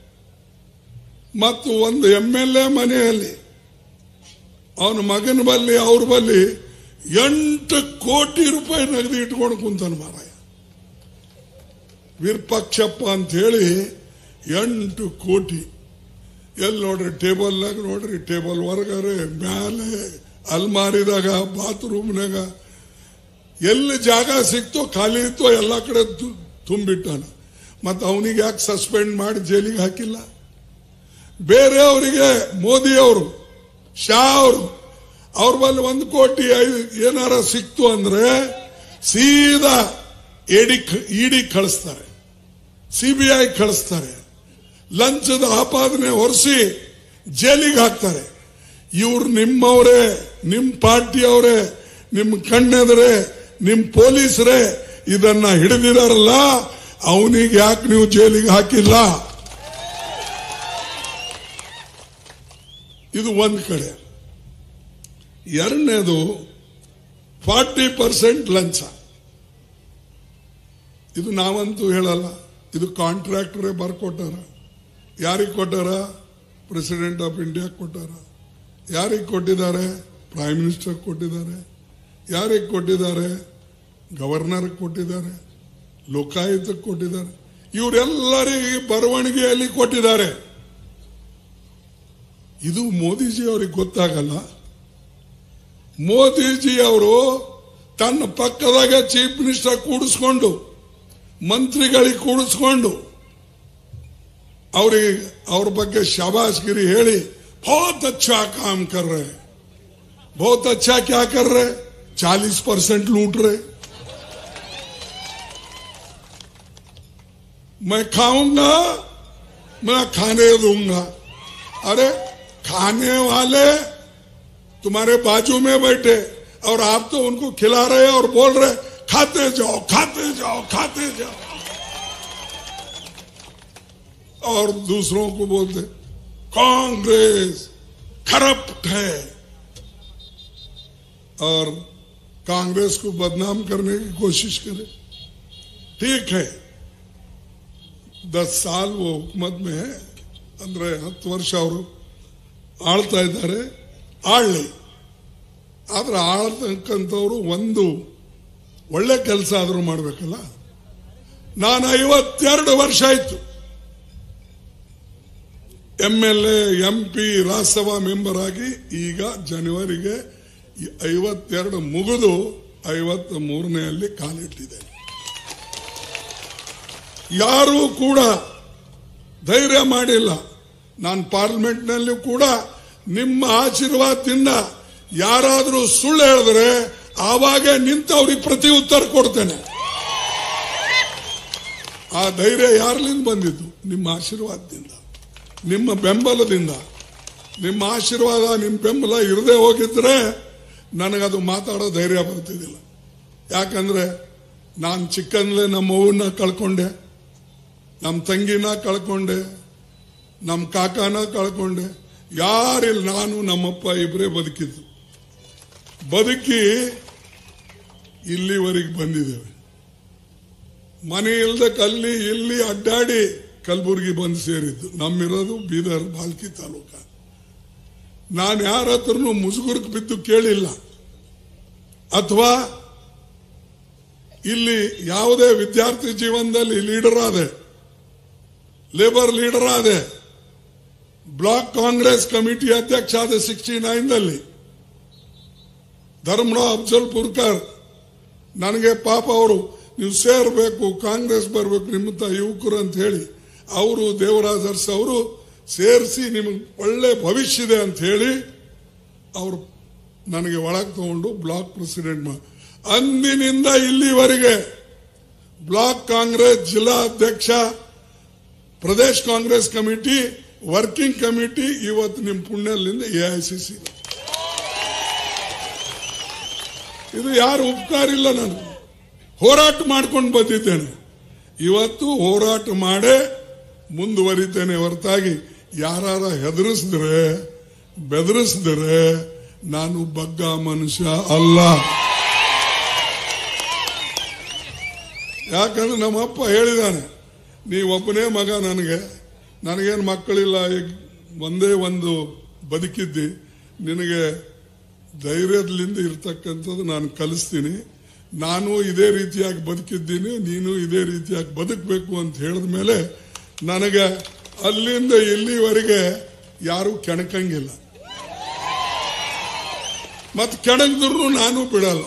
[SPEAKER 1] ಮತ್ತು ಒಂದು ಎಂ ಎಲ್ ಎ ಮನೆಯಲ್ಲಿ ಅವನ ಮಗನ ಬಲ್ಲಿ ಅವ್ರ ಬಲ್ಲಿ ಎಂಟು ಕೋಟಿ ರೂಪಾಯಿ ನಗದು ಇಟ್ಕೊಂಡು ಕುಂತಾನ ಮಾರಾಯ ವಿರೂಪಾಕ್ಷಪ್ಪ ಅಂತ ಹೇಳಿ ಎಂಟು ಕೋಟಿ ಎಲ್ಲಿ ನೋಡ್ರಿ ಟೇಬಲ್ನಾಗ ನೋಡ್ರಿ ಟೇಬಲ್ ಹೊರಗಾರೆ ಮ್ಯಾಲೆ ಅಲ್ಮಾರಿದಾಗ ಬಾತ್ರೂಮ್ನಾಗ ಎಲ್ಲಿ ಜಾಗ ಸಿಕ್ತೋ ಖಾಲಿ ಇತ್ತೋ ಎಲ್ಲ ಕಡೆ ತು- ತುಂಬಿಟ್ಟಾನ ಮತ್ತು ಅವನಿಗೆ ಯಾಕೆ ಸಸ್ಪೆಂಡ್ ಮಾಡಿ ಜೈಲಿಗೆ ಹಾಕಿಲ್ಲ ಬೇರೆಯವರಿಗೆ ಮೋದಿ ಅವರು ಶಾ ಅವರು ಅವ್ರ ಬಲ್ಲಿ ಒಂದು ಕೋಟಿ ಐದು ಏನಾರ ಸಿಕ್ತು ಅಂದ್ರೆ ಸೀದಾ ಎಡಿ ಇಡಿ ಕಳಿಸ್ತಾರೆ ಸಿಬಿಐ ಕಳಿಸ್ತಾರೆ ಲಂಚದ ಆಪಾದನೆ ಹೊರಿಸಿ ಜೈಲಿಗೆ ಹಾಕ್ತಾರೆ ಇವ್ರು ನಿಮ್ಮವರೇ ನಿಮ್ಮ ಪಾರ್ಟಿಯವರೇ ನಿಮ್ಮ ಕಣ್ಣೆದರೆ ನಿಮ್ಮ ಪೊಲೀಸರೇ ಇದನ್ನ ಹಿಡಿದಿದಾರಲ್ಲ ಅವನಿಗೆ ಯಾಕೆ ನೀವು ಜೈಲಿಗೆ ಹಾಕಿಲ್ಲ ಇದು ಒಂದು ಕಡೆ ಎರಡನೇದು ಫಾರ್ಟಿ ಪರ್ಸೆಂಟ್ ಲಂಚ ಇದು ನಾವಂತೂ ಹೇಳಲ್ಲ ಇದು ಕಾಂಟ್ರಾಕ್ಟರೇ ಬರ್ಕೊಟ್ಟಾರ ಯಾರಿಗೆ ಕೊಟ್ಟಾರ ಪ್ರೆಸಿಡೆಂಟ್ ಆಫ್ ಇಂಡಿಯಾ ಕೊಟ್ಟಾರ ಯಾರಿಗೆ ಕೊಟ್ಟಿದ್ದಾರೆ ಪ್ರೈಮ್ ಮಿನಿಸ್ಟರ್ ಕೊಟ್ಟಿದ್ದಾರೆ ಯಾರಿಗೆ ಕೊಟ್ಟಿದ್ದಾರೆ ಗವರ್ನರ್ ಕೊಟ್ಟಿದ್ದಾರೆ ಲೋಕಾಯುಕ್ತಕ್ಕೆ ಕೊಟ್ಟಿದ್ದಾರೆ ಇವರೆಲ್ಲರಿಗೆ ಬರವಣಿಗೆಯಲ್ಲಿ ಕೊಟ್ಟಿದ್ದಾರೆ ಇದು ಮೋದಿಜಿ ಅವರಿಗೆ ಗೊತ್ತಾಗಲ್ಲ ಮೋದಿಜಿ ಅವರು ತನ್ನ ಪಕ್ಕದಾಗ ಚೀಫ್ ಮಿನಿಸ್ಟರ್ ಕೂಡಿಸ್ಕೊಂಡು ಮಂತ್ರಿಗಳಿಗೆ ಕೂಡಿಸ್ಕೊಂಡು ಅವರಿಗೆ ಅವ್ರ ಬಗ್ಗೆ ಶಾಬಾಸ್ಗಿರಿ ಹೇಳಿ बहुत अच्छा काम कर रहे हैं बहुत अच्छा क्या कर रहे चालीस परसेंट लूट रहे मैं खाऊंगा मैं खाने दूंगा अरे खाने वाले तुम्हारे बाजू में बैठे और आप तो उनको खिला रहे और बोल रहे खाते जाओ खाते जाओ खाते जाओ और दूसरों को बोलते कांग्रेस करप्ट है और कांग्रेस को बदनाम करने की कोशिश करे ठीक है दस साल वो हुकूमत में है ಅಂದ್ರೆ ಹತ್ತು ವರ್ಷ ಅವರು ಆಳ್ತಾ ಇದ್ದಾರೆ ಆಳ್ಲಿ ಆದ್ರೆ ಆಳ್ತಕ್ಕಂಥವ್ರು ಒಂದು ಒಳ್ಳೆ ಕೆಲಸ ಆದರೂ ಮಾಡಬೇಕಲ್ಲ ನಾನು ಐವತ್ತೆರಡು ವರ್ಷ ಆಯ್ತು M L A M P Rajya Sabha member ಆಗಿ ಈಗ ಜನವರಿಗೆ ಐವತ್ತೆರಡು ಮುಗಿದು ಐವತ್ತ ಮೂರನೆಯಲ್ಲಿ ಕಾಲಿಟ್ಟಿದೆ ಯಾರೂ ಕೂಡ ಧೈರ್ಯ ಮಾಡಿಲ್ಲ ನಾನು ಪಾರ್ಲಿಮೆಂಟ್ನಲ್ಲಿ ಕೂಡ ನಿಮ್ಮ ಆಶೀರ್ವಾದದಿಂದ ಯಾರಾದರೂ ಸುಳ್ಳು ಹೇಳಿದ್ರೆ ಆವಾಗ ನಿಂತು ಅವ್ರಿಗೆ ಪ್ರತಿ ಉತ್ತರ ಕೊಡ್ತೇನೆ ಆ ಧೈರ್ಯ ಯಾರ್ಲಿಂದ ಬಂದಿದ್ದು ನಿಮ್ಮ ಆಶೀರ್ವಾದದಿಂದ ನಿಮ್ಮ ಬೆಂಬಲದಿಂದ ನಿಮ್ಮ ಆಶೀರ್ವಾದ ನಿಮ್ಮ ಬೆಂಬಲ ಇರದೆ ಹೋಗಿದ್ರೆ ನನಗದು ಮಾತಾಡೋ ಧೈರ್ಯ ಬರ್ತಿದ್ದಿಲ್ಲ ಯಾಕಂದ್ರೆ ನಾನು ಚಿಕ್ಕಂದ್ಲೆ ನಮ್ಮ ಅವ್ವನ್ನ ಕಳ್ಕೊಂಡೆ ನಮ್ಮ ತಂಗಿನ ಕಳ್ಕೊಂಡೆ ನಮ್ಮ ಕಾಕಾನ ಕಳ್ಕೊಂಡೆ ಯಾರಿಲ್ಲ ನಾನು ನಮ್ಮಪ್ಪ ಇಬ್ಬರೇ ಬದುಕಿದ್ದು ಬದುಕಿ ಇಲ್ಲಿವರೆಗೆ ಬಂದಿದ್ದೇವೆ ಮನೆ ಇಲ್ದ ಕಲ್ಲಿ ಇಲ್ಲಿ ಅಡ್ಡಾಡಿ ಕಲಬುರಗಿ ಬಂದು ಸೇರಿದ್ದು ನಮ್ಮಿರೋದು ಬೀದರ್ ಬಾಲ್ಕಿ ತಾಲೂಕ ನಾನು ಯಾರ ಹತ್ರನೂ ಮುಸುಗುರ್ಕ್ ಬಿದ್ದು ಕೇಳಿಲ್ಲ ಅಥವಾ ಇಲ್ಲಿ ಯಾವುದೇ ವಿದ್ಯಾರ್ಥಿ ಜೀವನದಲ್ಲಿ ಲೀಡರ್ ಆದೆ ಲೇಬರ್ ಲೀಡರ್ ಆದೆ ಬ್ಲಾಕ್ ಕಾಂಗ್ರೆಸ್ ಕಮಿಟಿ ಅಧ್ಯಕ್ಷ ಆದ ಸಿಕ್ಸ್ಟಿ ನೈನ್ದಲ್ಲಿ ಧರ್ಮರಾವ್ ಅಫ್ಜಲ್ ಪುರ್ಕರ್ ನನಗೆ ಪಾಪ ಅವರು ನೀವು ಸೇರಬೇಕು ಕಾಂಗ್ರೆಸ್ ಬರಬೇಕು ನಿಮ್ಮಂತ ಯುವಕರು ಅಂತ ಹೇಳಿ ಅವರು ದೇವರಾಜರ್ಸ್ ಅವರು ಸೇರಿಸಿ ನಿಮಗೆ ಒಳ್ಳೆ ಭವಿಷ್ಯ ಇದೆ ಅಂತ ಹೇಳಿ ಅವರು ನನಗೆ ಒಳಗೆ ತಗೊಂಡು ಬ್ಲಾಕ್ ಪ್ರೆಸಿಡೆಂಟ್ ಮಾಡಿ ಅಂದಿನಿಂದ ಇಲ್ಲಿವರೆಗೆ ಬ್ಲಾಕ್ ಕಾಂಗ್ರೆಸ್ ಜಿಲ್ಲಾ ಅಧ್ಯಕ್ಷ Pradesh Congress committee working committee ಇವತ್ತು ನಿಮ್ಮ ಪುಣ್ಯದಿಂದ ಎಐಸಿಸಿ ಇದು ಯಾರು ಉಪಕಾರ ಇಲ್ಲ ನಾನು ಹೋರಾಟ ಮಾಡ್ಕೊಂಡು ಬಂದಿದ್ದೇನೆ ಇವತ್ತು ಹೋರಾಟ ಮಾಡೇ ಮುಂದುವರಿತೇನೆ ಹೊರತಾಗಿ ಯಾರ ಹೆದರಿಸಿದ್ರೆ ಬೆದರಿಸಿದ್ರೆ ನಾನು ಬಗ್ಗ ಮನುಷ್ಯ ಅಲ್ಲ ಯಾಕಂದ್ರೆ ನಮ್ಮಪ್ಪ ಹೇಳಿದಾನೆ ನೀವೊಬ್ಬನೇ ಮಗ ನನಗೆ ನನಗೇನು ಮಕ್ಕಳಿಲ್ಲ ಈಗ ಒಂದೇ ಒಂದು ಬದುಕಿದ್ದಿ ನಿನಗೆ ಧೈರ್ಯದಿಂದ ಇರ್ತಕ್ಕಂಥದ್ದು ನಾನು ಕಲಿಸ್ತೀನಿ ನಾನು ಇದೇ ರೀತಿಯಾಗಿ ಬದುಕಿದ್ದೀನಿ ನೀನು ಇದೇ ರೀತಿಯಾಗಿ ಬದುಕಬೇಕು ಅಂತ ಹೇಳಿದ ಮೇಲೆ ನನಗೆ ಅಲ್ಲಿಂದ ಇಲ್ಲಿವರೆಗೆ ಯಾರು ಕೆಣಕಂಗಿಲ್ಲ ಮತ್ತು ಕೆಣಗಿದ್ರು ನಾನು ಬಿಡಲ್ಲ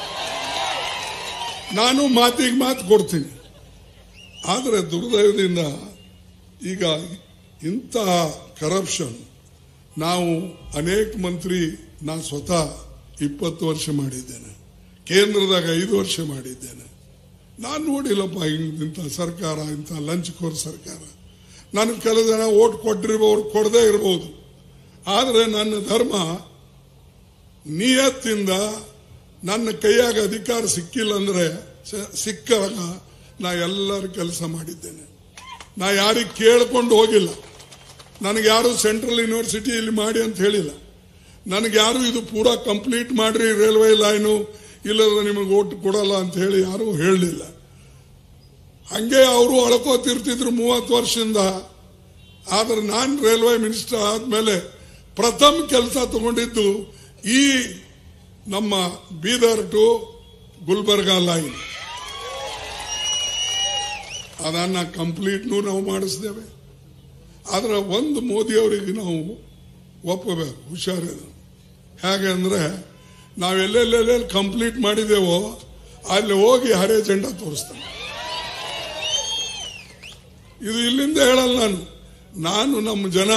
[SPEAKER 1] ನಾನು ಮಾತಿಗೆ ಮಾತು ಕೊಡ್ತೀನಿ ಆದರೆ ದುರ್ದೈವದಿಂದ ಈಗ ಇಂತಹ ಕರಪ್ಷನ್ ನಾವು ಅನೇಕ ಮಂತ್ರಿ ನಾನು ಸ್ವತಃ ಇಪ್ಪತ್ತು ವರ್ಷ ಮಾಡಿದ್ದೇನೆ ಕೇಂದ್ರದಾಗ ಐದು ವರ್ಷ ಮಾಡಿದ್ದೇನೆ ನಾನು ನೋಡಿಲ್ಲಪ್ಪ ಇಂಥ ಸರ್ಕಾರ ಇಂಥ ಲಂಚ್ಕೋರ್ ಸರ್ಕಾರ ನನಗೆ ಕೆಲವು ಜನ ಓಟ್ ಕೊಟ್ಟಿರ್ಬೋದು ಕೊಡದೇ ಇರಬಹುದು ಆದರೆ ನನ್ನ ಧರ್ಮ ನಿಯತ್ತಿಂದ ನನ್ನ ಕೈಯಾಗ ಅಧಿಕಾರ ಸಿಕ್ಕಿಲ್ಲ ಅಂದ್ರೆ ಸಿಕ್ಕಾಗ ನಾ ಎಲ್ಲರ ಕೆಲಸ ಮಾಡಿದ್ದೇನೆ ನಾ ಯಾರಿಗೆ ಕೇಳ್ಕೊಂಡು ಹೋಗಿಲ್ಲ ನನಗೆ ಯಾರು ಸೆಂಟ್ರಲ್ ಯೂನಿವರ್ಸಿಟಿ ಇಲ್ಲಿ ಮಾಡಿ ಅಂತ ಹೇಳಿಲ್ಲ ನನಗೆ ಯಾರು ಇದು ಪೂರಾ ಕಂಪ್ಲೀಟ್ ಮಾಡ್ರಿ ರೈಲ್ವೆ ಲೈನು ಇಲ್ಲದ್ರೆ ನಿಮಗೆ ಓಟ್ ಕೊಡಲ್ಲ ಅಂತ ಹೇಳಿ ಯಾರು ಹೇಳಲಿಲ್ಲ ಹಂಗೆ ಅವರು ಅಳ್ಕೋತಿರ್ತಿದ್ರು ಮೂವತ್ತು ವರ್ಷದಿಂದ ಆದ್ರೆ ನಾನು ರೈಲ್ವೆ ಮಿನಿಸ್ಟರ್ ಆದ್ಮೇಲೆ ಪ್ರಥಮ ಕೆಲಸ ತಗೊಂಡಿದ್ದು ಈ ನಮ್ಮ ಬೀದರ್ ಟು ಗುಲ್ಬರ್ಗಾ ಲೈನ್ ಅದನ್ನ ಕಂಪ್ಲೀಟ್ನು ನಾವು ಮಾಡಿಸ್ತೇವೆ ಆದ್ರೆ ಒಂದು ಮೋದಿ ಅವರಿಗೆ ನಾವು ಒಪ್ಪಬೇಕು ಹುಷಾರಿದೆ ಹೇಗೆ ಅಂದ್ರೆ ನಾವು ಎಲ್ಲೆಲ್ಲೆಲ್ಲೆಲ್ಲಿ ಕಂಪ್ಲೀಟ್ ಮಾಡಿದೇವೋ ಅಲ್ಲಿ ಹೋಗಿ ಹರೇ ಜೆಂಡಾ ತೋರಿಸ್ತಾನೆ ಇದು ಇಲ್ಲಿಂದ ಹೇಳಲ್ಲ ನಾನು ನಾನು ನಮ್ಮ ಜನ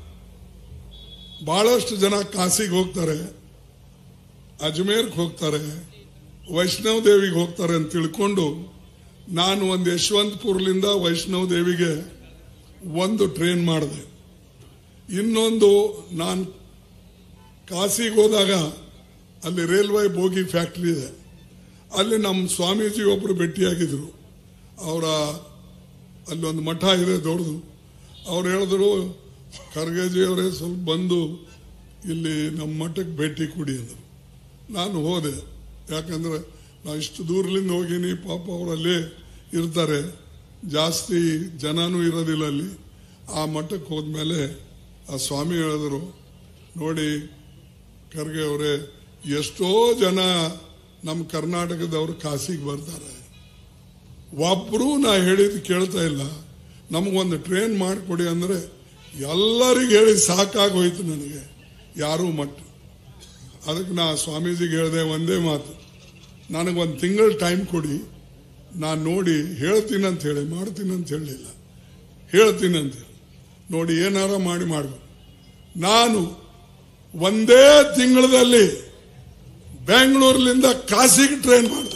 [SPEAKER 1] ಬಹಳಷ್ಟು ಜನ ಕಾಸಿಗೆ ಹೋಗ್ತಾರೆ ಅಜ್ಮೇರ್ಗೆ ಹೋಗ್ತಾರೆ ವೈಷ್ಣವ್ ದೇವಿಗೆ ಹೋಗ್ತಾರೆ ಅಂತ ತಿಳ್ಕೊಂಡು ನಾನು ಒಂದು ಯಶವಂತಪುರ್ಲಿಂದ ವೈಷ್ಣವ್ ದೇವಿಗೆ ಒಂದು ಟ್ರೈನ್ ಮಾಡಿದೆ ಇನ್ನೊಂದು ನಾನು ಕಾಸಿಗೆ ಹೋದಾಗ ಅಲ್ಲಿ ರೈಲ್ವೆ ಬೋಗಿ ಫ್ಯಾಕ್ಟ್ರಿ ಇದೆ ಅಲ್ಲಿ ನಮ್ಮ ಸ್ವಾಮೀಜಿ ಒಬ್ಬರು ಭೇಟಿಯಾಗಿದ್ರು ಅವರ ಅಲ್ಲೊಂದು ಮಠ ಇದೆ ದೊಡ್ಡದು ಅವ್ರು ಹೇಳಿದ್ರು ಖರ್ಗೆಜಿ ಅವರೇ ಸ್ವಲ್ಪ ಬಂದು ಇಲ್ಲಿ ನಮ್ಮ ಮಠಕ್ಕೆ ಭೇಟಿ ಕೊಡಿ ಅಂದರು ನಾನು ಹೋದೆ ಯಾಕಂದ್ರೆ ನಾ ಇಷ್ಟು ದೂರದಿಂದ ಹೋಗಿನಿ ಪಾಪ ಅವರಲ್ಲಿ ಇರ್ತಾರೆ ಜಾಸ್ತಿ ಜನನೂ ಇರೋದಿಲ್ಲ ಅಲ್ಲಿ ಆ ಮಠಕ್ಕೆ ಹೋದ್ಮೇಲೆ ಆ ಸ್ವಾಮಿ ಹೇಳಿದ್ರು ನೋಡಿ ಖರ್ಗೆ ಅವರೇ ಎಷ್ಟೋ ಜನ ನಮ್ಮ ಕರ್ನಾಟಕದವರು ಕಾಸಿಗೆ ಬರ್ತಾರೆ ಒಬ್ರು ನಾ ಹೇಳಿದ್ ಕೇಳ್ತಾ ಇಲ್ಲ ನಮಗೊಂದು ಟ್ರೈನ್ ಮಾಡಿಕೊಡಿ ಅಂದ್ರೆ ಎಲ್ಲರಿಗೆ ಹೇಳಿ ಸಾಕಾಗೋಯ್ತು ನನಗೆ ಯಾರೂ ಮಟ್ಟ ಅದಕ್ಕೆ ನಾ ಸ್ವಾಮೀಜಿಗೆ ಹೇಳಿದೆ ಒಂದೇ ಮಾತು ನನಗೊಂದು ತಿಂಗಳ ಟೈಮ್ ಕೊಡಿ ನಾನು ನೋಡಿ ಹೇಳ್ತೀನಿ ಅಂತ ಹೇಳಿ ಮಾಡ್ತೀನಿ ಅಂತ ಹೇಳಲಿಲ್ಲ ಹೇಳ್ತೀನಿ ಅಂತ ಹೇಳಿ ನೋಡಿ ಏನಾರ ಮಾಡಿ ಮಾಡು ನಾನು ಒಂದೇ ತಿಂಗಳಲ್ಲಿ ಬೆಂಗಳೂರಿನಿಂದ ಕಾಸಿಗೆ ಟ್ರೈನ್ ಮಾಡಿದೆ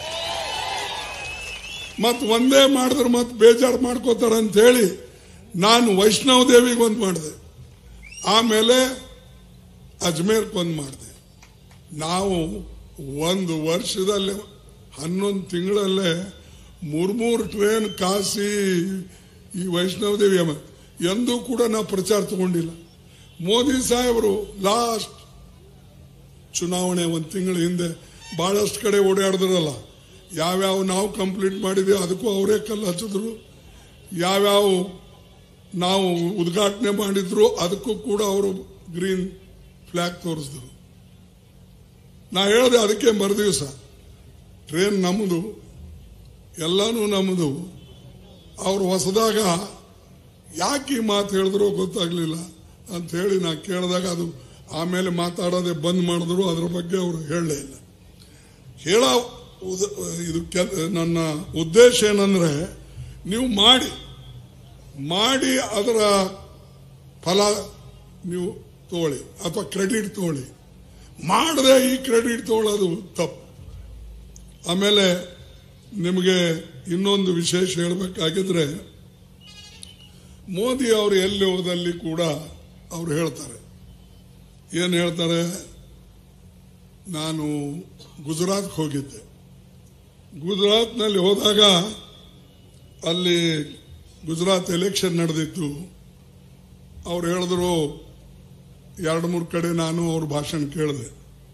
[SPEAKER 1] ಮತ್ ಒಂದೇ ಮಾಡಿದ್ರೆ ಮತ್ತೆ ಬೇಜಾರು ಮಾಡ್ಕೋತಾರ ಅಂತ ಹೇಳಿ ನಾನು ವೈಷ್ಣವ ದೇವಿಗೆ ಒಂದು ಮಾಡಿದೆ ಆಮೇಲೆ ಅಜ್ಮೇರ್ಗೆ ಒಂದು ಮಾಡಿದೆ ನಾವು ಒಂದು ವರ್ಷದಲ್ಲೇ ಹನ್ನೊಂದು ತಿಂಗಳಲ್ಲೇ ಮೂರ್ ಮೂರು ಟ್ರೈನ್ ಕಾಸಿ ಈ ವೈಷ್ಣವ ದೇವಿ ಅಮ್ಮ ಎಂದೂ ಕೂಡ ನಾವು ಪ್ರಚಾರ ತಗೊಂಡಿಲ್ಲ ಮೋದಿ ಸಾಹೇಬರು ಲಾಸ್ಟ್ ಚುನಾವಣೆ ಒಂದು ತಿಂಗಳ ಹಿಂದೆ ಬಹಳಷ್ಟು ಕಡೆ ಓಡಾಡಿದ್ರಲ್ಲ ಯಾವ್ಯಾವ ನಾವು ಕಂಪ್ಲೀಟ್ ಮಾಡಿದ್ವಿ ಅದಕ್ಕೂ ಅವರೇ ಕಲ್ಲು ಹಚ್ಚಿದ್ರು ಯಾವ್ಯಾವ ನಾವು ಉದ್ಘಾಟನೆ ಮಾಡಿದ್ರು ಅದಕ್ಕೂ ಕೂಡ ಅವರು ಗ್ರೀನ್ ಫ್ಲಾಗ್ ತೋರಿಸಿದ್ರು ನಾ ಹೇಳಿದೆ ಅದಕ್ಕೆ ಮರುದಿವಸ ಟ್ರೈನ್ ನಮ್ಮದು ಎಲ್ಲಾನು ನಮ್ಮದು ಅವ್ರು ಹೊಸದಾಗ ಯಾಕೆ ಈ ಮಾತು ಹೇಳಿದ್ರು ಗೊತ್ತಾಗ್ಲಿಲ್ಲ ಅಂತ ಹೇಳಿ ನಾ ಕೇಳಿದಾಗ ಅದು ಆಮೇಲೆ ಮಾತಾಡೋದೇ ಬಂದ್ ಮಾಡಿದ್ರು ಅದ್ರ ಬಗ್ಗೆ ಅವರು ಹೇಳಲೇ ಇಲ್ಲ ಹೇಳ ಉದ- ಇದು ಕೆಲ್- ನನ್ನ ಉದ್ದೇಶ ಏನಂದ್ರೆ ನೀವು ಮಾಡಿ ಮಾಡಿ ಅದರ ಫಲ ನೀವು ತಗೊಳ್ಳಿ ಅಥವಾ ಕ್ರೆಡಿಟ್ ತಗೊಳ್ಳಿ ಮಾಡದೆ ಈ ಕ್ರೆಡಿಟ್ ತಗೊಳ್ಳೋದು ತಪ್ಪು ಆಮೇಲೆ ನಿಮಗೆ ಇನ್ನೊಂದು ವಿಶೇಷ ಹೇಳಬೇಕಾಗಿದ್ರೆ ಮೋದಿ ಅವರು ಎಲ್ಲಿ ಹೋದಲ್ಲಿ ಕೂಡ ಅವರು ಹೇಳ್ತಾರೆ ಏನು ಹೇಳ್ತಾರೆ ನಾನು ಗುಜರಾತ್ಗೆ ಹೋಗಿದ್ದೆ ಗುಜರಾತ್ನಲ್ಲಿ ಹೋದಾಗ ಅಲ್ಲಿ ಗುಜರಾತ್ ಎಲೆಕ್ಷನ್ ನಡೆದಿತ್ತು ಅವ್ರು ಹೇಳಿದ್ರು ಎರಡು ಮೂರು ಕಡೆ ನಾನು ಅವ್ರ ಭಾಷಣ ಕೇಳಿದೆ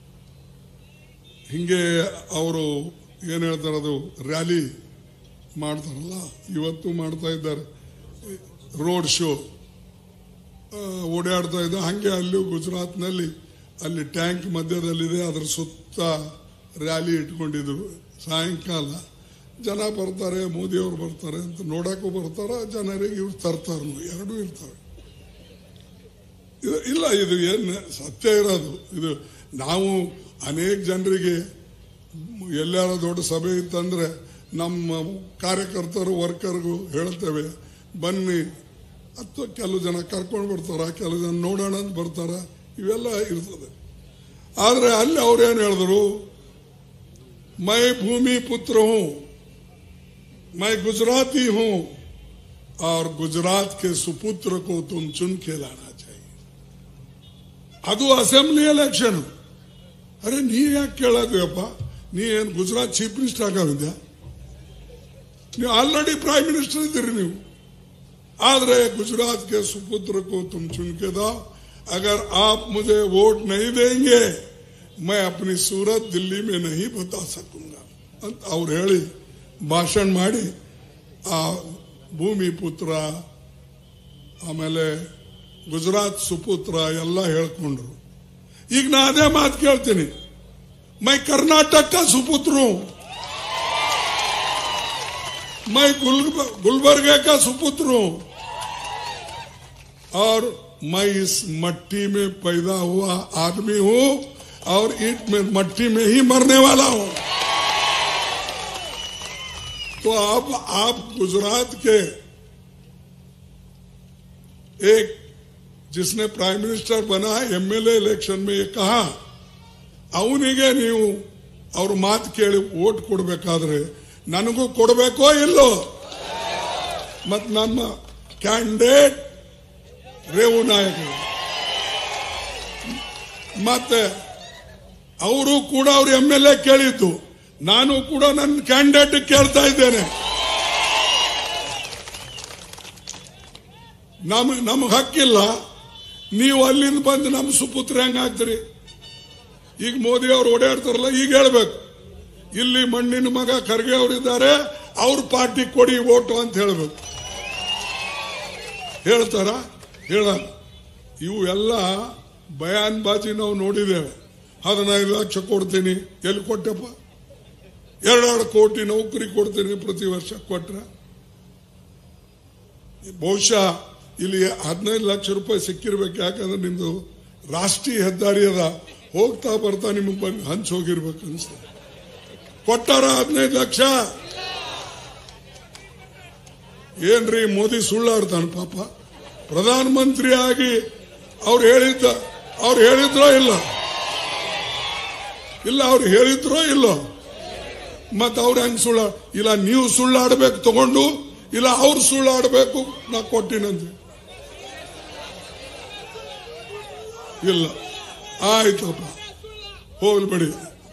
[SPEAKER 1] ಹಿಂಗೆ ಅವರು ಏನು ಹೇಳ್ತಾರೆ ಅದು ರ್ಯಾಲಿ ಮಾಡ್ತಾರಲ್ಲ ಇವತ್ತು ಮಾಡ್ತಾ ಇದ್ದಾರೆ ರೋಡ್ ಶೋ ಆ, ಓಡಾಡ್ತಾ ಇದ್ದ ಹಂಗೆ ಅಲ್ಲಿ ಗುಜರಾತ್ನಲ್ಲಿ ಅಲ್ಲಿ ಟ್ಯಾಂಕ್ ಮಧ್ಯದಲ್ಲಿದೆ ಅದರ ಸುತ್ತ ರ್ಯಾಲಿ ಇಟ್ಕೊಂಡಿದ್ರು ಸಾಯಂಕಾಲ ಜನ ಬರ್ತಾರೆ ಮೋದಿಯವರು ಬರ್ತಾರೆ ಅಂತ ನೋಡಕ್ಕೂ ಬರ್ತಾರ ಜನರಿಗೆ ಇವ್ರು ತರ್ತಾರ ಎರಡೂ ಇರ್ತವೆ ಇದು ಇಲ್ಲ ಇದು ಏನು ಸತ್ಯ ಇರೋದು ಇದು ನಾವು ಅನೇಕ ಜನರಿಗೆ ಎಲ್ಲಾರ ದೊಡ್ಡ ಸಭೆ ಇತ್ತಂದ್ರೆ ನಮ್ಮ ಕಾರ್ಯಕರ್ತರು ವರ್ಕರ್ಗೂ ಹೇಳ್ತೇವೆ ಬನ್ನಿ ಅಥವಾ ಕೆಲವು ಜನ ಕರ್ಕೊಂಡು ಬರ್ತಾರ ಕೆಲವು ಜನ ನೋಡೋಣ ಅಂತ ಬರ್ತಾರ ಇವೆಲ್ಲ ಇರ್ತದೆ ಆದ್ರೆ ಅಲ್ಲಿ ಅವ್ರೇನು ಹೇಳಿದ್ರು ಮೈ ಭೂಮಿ ಪುತ್ರ ಹೂँ मैं गुजराती हूं और गुजरात के सुपुत्र को तुम चुन के लाना चाहिए ಅದು ಅಸೆಂಬ್ಲಿ ಎಲೆಕ್ಷನ್ ಅರೆ ನೀವ್ ಯಾಕೆ ಕೇಳೋದಪ್ಪ ನೀ ಏನ್ ಗುಜರಾತ್ ಚೀಫ್ ಮಿನಿಸ್ಟರ್ ಆಗೋದಿದ್ಯಾ ನೀವು ಆಲ್ರೆಡಿ ಪ್ರೈಮ್ ಮಿನಿಸ್ಟರ್ ಇದ್ದೀರಿ ನೀವು आदरे गुजरात के सुपुत्र को तुम चुन के दो अगर आप मुझे वोट नहीं देंगे मैं अपनी सूरत दिल्ली में नहीं बता सकूंगा ಅಂತ ಅವ್ರು ಹೇಳಿ ಭಾಷಣ ಮಾಡಿ ಆ ಭೂಮಿ ಪುತ್ರ ಆಮೇಲೆ ಗುಜರಾತ್ ಸುಪುತ್ರ ಎಲ್ಲ ಹೇಳ್ಕೊಂಡ್ರು ಈಗ ನಾ ಅದೇ ಮಾತು ಕೇಳ್ತೀನಿ ಮೈ ಕರ್ನಾಟಕ ಸುಪುತ್ರು मैं गुल- गुलबर्गे का सुपुत्र हूं और मैं इस मट्टी में पैदा हुआ आदमी हूं और ईट में मट्टी में ही मरने वाला हूं तो अब आप गुजरात के एक जिसने प्राइम मिनिस्टर बना है एमएलए इलेक्शन में ये कहा ಅವನಿಗೆ ನೀವು ಅವ್ರ ಮಾತು ಕೇಳಿ ಓಟ್ ಕೊಡ್ಬೇಕಾದ್ರೆ ನನಗೂ ಕೊಡಬೇಕೋ ಇಲ್ಲೋ ಮತ್ ನಮ್ಮ ಕ್ಯಾಂಡಿಡೇಟ್ ರೇವು ನಾಯಕರು ಮತ್ತೆ ಅವರು ಕೂಡ ಅವ್ರ ಎಂ ಎಲ್ ಎ ಕೇಳಿದ್ದು ನಾನು ಕೂಡ ನನ್ನ ಕ್ಯಾಂಡಿಡೇಟ್ ಕೇಳ್ತಾ ಇದ್ದೇನೆ ನಮ್ ನಮ್ಗೆ ಹಕ್ಕಿಲ್ಲ ನೀವು ಅಲ್ಲಿಂದ ಬಂದು ನಮ್ಮ ಸುಪುತ್ರ ಹೆಂಗ್ ಆಗ್ತೀರಿ ಈಗ ಮೋದಿ ಅವರು ಓಡಾಡ್ತಾರಲ್ಲ ಈಗ ಹೇಳ್ಬೇಕು ಇಲ್ಲಿ ಮಣ್ಣಿನ ಮಗ ಖರ್ಗೆ ಅವರಿದ್ದಾರೆ ಅವ್ರ ಪಾರ್ಟಿ ಕೊಡಿ ಓಟು ಅಂತ ಹೇಳ್ಬೇಕು ಹೇಳ್ತಾರ ಹೇಳ ಇವು ಎಲ್ಲ ಬಯಾನ್ ಬಾಜಿ ನಾವು ನೋಡಿದ್ದೇವೆ ಹದಿನೈದು ಲಕ್ಷ ಕೊಡ್ತೀನಿ ಎಲ್ಲಿ ಕೊಟ್ಟೆಪ್ಪ ಎರಡೆರಡು ಕೋಟಿ ನೌಕರಿ ಕೊಡ್ತೀನಿ ಪ್ರತಿ ವರ್ಷ ಕೊಟ್ರೆ ಬಹುಶಃ ಇಲ್ಲಿ ಹದಿನೈದು ಲಕ್ಷ ರೂಪಾಯಿ ಸಿಕ್ಕಿರ್ಬೇಕು ಯಾಕಂದ್ರೆ ನಿಮ್ದು ರಾಷ್ಟ್ರೀಯ ಹೆದ್ದಾರಿ ಅದ ಹೋಗ್ತಾ ಬರ್ತಾ ನಿಮಗೆ ಬಂದು ಹಂಚ್ ಹೋಗಿರ್ಬೇಕು ಅನ್ಸ್ತದೆ ಕೊಟ್ಟಾರ ಹದಿನೈದು ಲಕ್ಷ ಏನ್ರಿ ಮೋದಿ ಸುಳ್ಳಾಡ್ತಾನ ಪಾಪ ಪ್ರಧಾನ ಮಂತ್ರಿ ಆಗಿ ಅವ್ರು ಹೇಳಿದ್ದ ಅವ್ರು ಹೇಳಿದ್ರೋ ಇಲ್ಲ ಇಲ್ಲ ಅವ್ರು ಹೇಳಿದ್ರೋ ಇಲ್ಲೋ ಮತ್ ಅವ್ರು ಹೆಂಗ್ ಸುಳ್ಳ ಇಲ್ಲ ನೀವು ಸುಳ್ಳಾಡ್ಬೇಕು ತಗೊಂಡು ಇಲ್ಲ ಅವ್ರು ಸುಳ್ಳಾಡ್ಬೇಕು ನಾ ಕೊಟ್ಟಿನಂತೆ ಇಲ್ಲ ಆಯ್ತಪ್ಪ ಹೋಗ್ಬಿಡಿ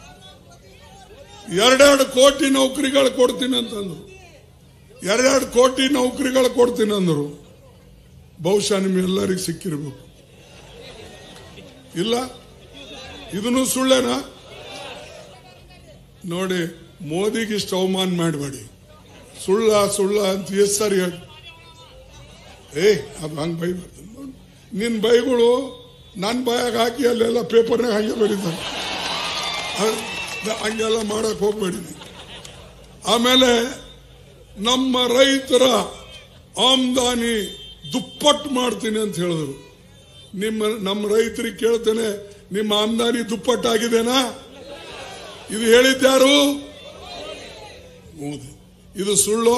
[SPEAKER 1] ಎರಡೆರಡು ಕೋಟಿ ನೌಕರಿಗಳು ಕೊಡ್ತೀನಿ ಅಂತಂದ್ರು ಎರಡೆರಡು ಕೋಟಿ ನೌಕರಿಗಳು ಕೊಡ್ತೀನಿ ಅಂದ್ರು ಬಹುಶಃ ನಿಮ್ಗೆಲ್ಲರಿಗೂ ಸಿಕ್ಕಿರ್ಬೇಕು ಇಲ್ಲ ಇದನ್ನು ಸುಳ್ಳೇನಾ ನೋಡಿ ಮೋದಿಗೆ ಇಷ್ಟು ಅವಮಾನ ಮಾಡಬೇಡಿ ಸುಳ್ಳ ಸುಳ್ಳ ಅಂತ ಎಷ್ಟು ಸರಿ ಹೇಳಿ ಏ ಅದು ಹಂಗೆ ಬೈಬಾರ್ದು ನಿನ್ನ ಬೈಗಳು ನನ್ನ ಬಾಯಾಗ ಹಾಕಿ ಅಲ್ಲೆಲ್ಲ ಪೇಪರ್ನಾಗ ಹಂಗೆ ಬರೀತಾರೆ ಅದ್- ಹಂಗೆಲ್ಲ ಮಾಡಕ್ ಹೋಗ್ಬೇಡಿ ನೀವು. ಆಮೇಲೆ ನಮ್ಮ ರೈತರ ಆಮ್ದಾನಿ ದುಪ್ಪಟ್ಟು ಮಾಡ್ತೀನಿ ಅಂತ ಹೇಳಿದ್ರು ನಿಮ್ಮ ನಮ್ಮ ರೈತರಿಗೆ ಕೇಳ್ತೇನೆ ನಿಮ್ಮ ಆಮ್ದಾನಿ ದುಪ್ಪಟ್ಟಾಗಿದೆನಾ ಇದು ಹೇಳಿದ್ಯಾರು ಮೋದಿ ಇದು ಸುಳ್ಳು